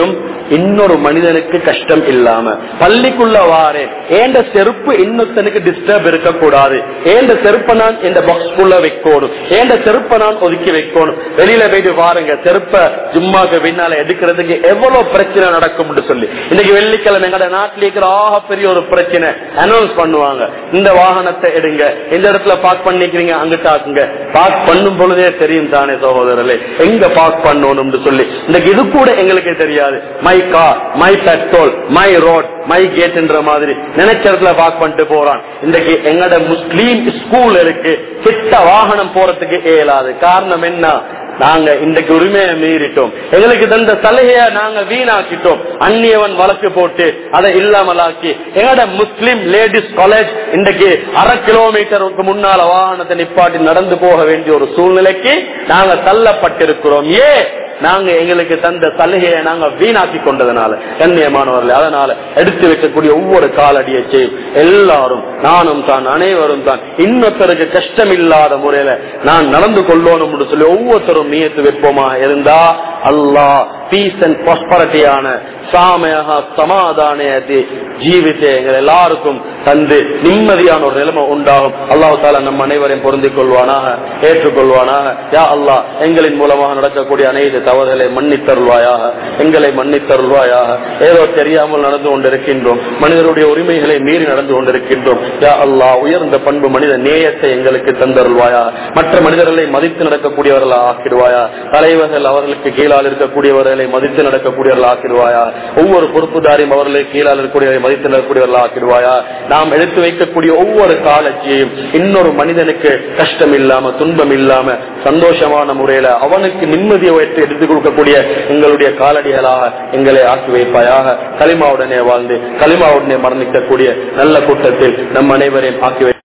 இன்னொரு மனிதனுக்கு கஷ்டம் இல்லாம பள்ளிக்குள்ள வாரே ஏண்ட செருப்பு இன்னொருத்தனுக்கு டிஸ்டர்ப் இருக்கக்கூடாது ஏண்ட செருப்பை நான் இந்த பாக்ஸ்குள்ள வைக்கணும் ஏண்ட செருப்பை நான் ஒதுக்கி வைக்கணும் வெளியில போயிட்டு பாருங்க செருப்ப ஜும்மாக்கு பின்னால எடுக்கிறதுக்கு எவ்வளவு பிரச்சனை நடக்கும் சொல்லி இன்னைக்கு வெள்ளிக்கிழமை எங்கட நாட்டில் இருக்கிற ஆக பெரிய ஒரு பிரச்சனை அனௌன்ஸ் பண்ணுவாங்க இந்த வாகனத்தை எடுங்க இந்த இடத்துல பார்க் பண்ணிக்கிறீங்க அங்கிட்ட ஆக்குங்க பார்க் பண்ணும் பொழுதே தெரியும் தானே சகோதரர்களே எங்க பார்க் பண்ணணும்னு சொல்லி இன்னைக்கு இது கூட எங்களுக்கு தெரியாது my car my petrol my road my கேட்ன்ற மாதிரி நினைச்ச இடத்துல பார்க் பண்ணிட்டு போறான் இன்னைக்கு எங்கட முஸ்லீம் ஸ்கூல் இருக்கு கிட்ட வாகனம் போறதுக்கு இயலாது காரணம் என்ன நாங்க இன்றைக்கு உரிமையை மீறிட்டோம் எங்களுக்கு தந்த சலுகைய நாங்க வீணாக்கிட்டோம் அந்நியவன் வழக்கு போட்டு அதை இல்லாமலாக்கி எங்கட முஸ்லிம் லேடிஸ் காலேஜ் இன்றைக்கு அரை கிலோமீட்டருக்கு முன்னால வாகனத்தை நிப்பாட்டி நடந்து போக வேண்டிய ஒரு சூழ்நிலைக்கு நாங்க தள்ளப்பட்டிருக்கிறோம் ஏ நாங்க எங்களுக்கு தந்த சலுகையை நாங்க வீணாக்கி கொண்டதுனால கண்ணியமானவர்கள் அதனால எடுத்து வைக்கக்கூடிய ஒவ்வொரு காலடியை செய்யும் எல்லாரும் நானும் தான் அனைவரும் தான் இன்னொருத்தருக்கு கஷ்டம் இல்லாத முறையில நான் நடந்து கொள்ளணும் சொல்லி ஒவ்வொருத்தரும் நியத்து வைப்போமா இருந்தா அல்லாஹ் பீஸ் அண்ட் ப்ராஸ்பரிட்டியான சாமையாக சமாதானத்தை ஜீவித்தே எங்கள் எல்லாருக்கும் தந்து நிம்மதியான ஒரு நிலைமை உண்டாகும் அல்லாஹ் தாலா நம் அனைவரையும் பொருந்திக் கொள்வானாக ஏற்றுக்கொள்வானாக யா அல்லாஹ் எங்களின் மூலமாக நடக்கக்கூடிய அனைத்து தவறுகளை மன்னித்தருள்வாயாக எங்களை மன்னித்தருள்வாயாக ஏதோ தெரியாமல் நடந்து கொண்டிருக்கின்றோம் மனிதருடைய உரிமைகளை மீறி நடந்து கொண்டிருக்கின்றோம் யா அல்லாஹ் உயர்ந்த பண்பு மனித நேயத்தை எங்களுக்கு தந்தருள்வாயா மற்ற மனிதர்களை மதித்து நடக்கக்கூடியவர்களா ஆக்கிடுவாயா தலைவர்கள் அவர்களுக்கு கீழால் இருக்கக்கூடியவர்களை மதித்து நடக்கக்கூடியவர்கள் ஆக்கிடுவாயா ஒவ்வொரு பொறுப்புதாரியும் அவர்களை கீழால் இருக்கக்கூடியவரை மதித்து நடக்கக்கூடியவர்கள் ஆக்கிடுவாயா நாம் எடுத்து வைக்கக்கூடிய ஒவ்வொரு காலச்சியையும் இன்னொரு மனிதனுக்கு கஷ்டம் இல்லாம துன்பம் இல்லாம சந்தோஷமான முறையில அவனுக்கு நிம்மதியை வைத்து எடுத்துக் கொடுக்கக்கூடிய எங்களுடைய காலடிகளாக எங்களை ஆக்கி வைப்பாயாக களிமாவுடனே வாழ்ந்து களிமாவுடனே மரணிக்கக்கூடிய நல்ல கூட்டத்தில் நம் அனைவரையும் ஆக்கி வை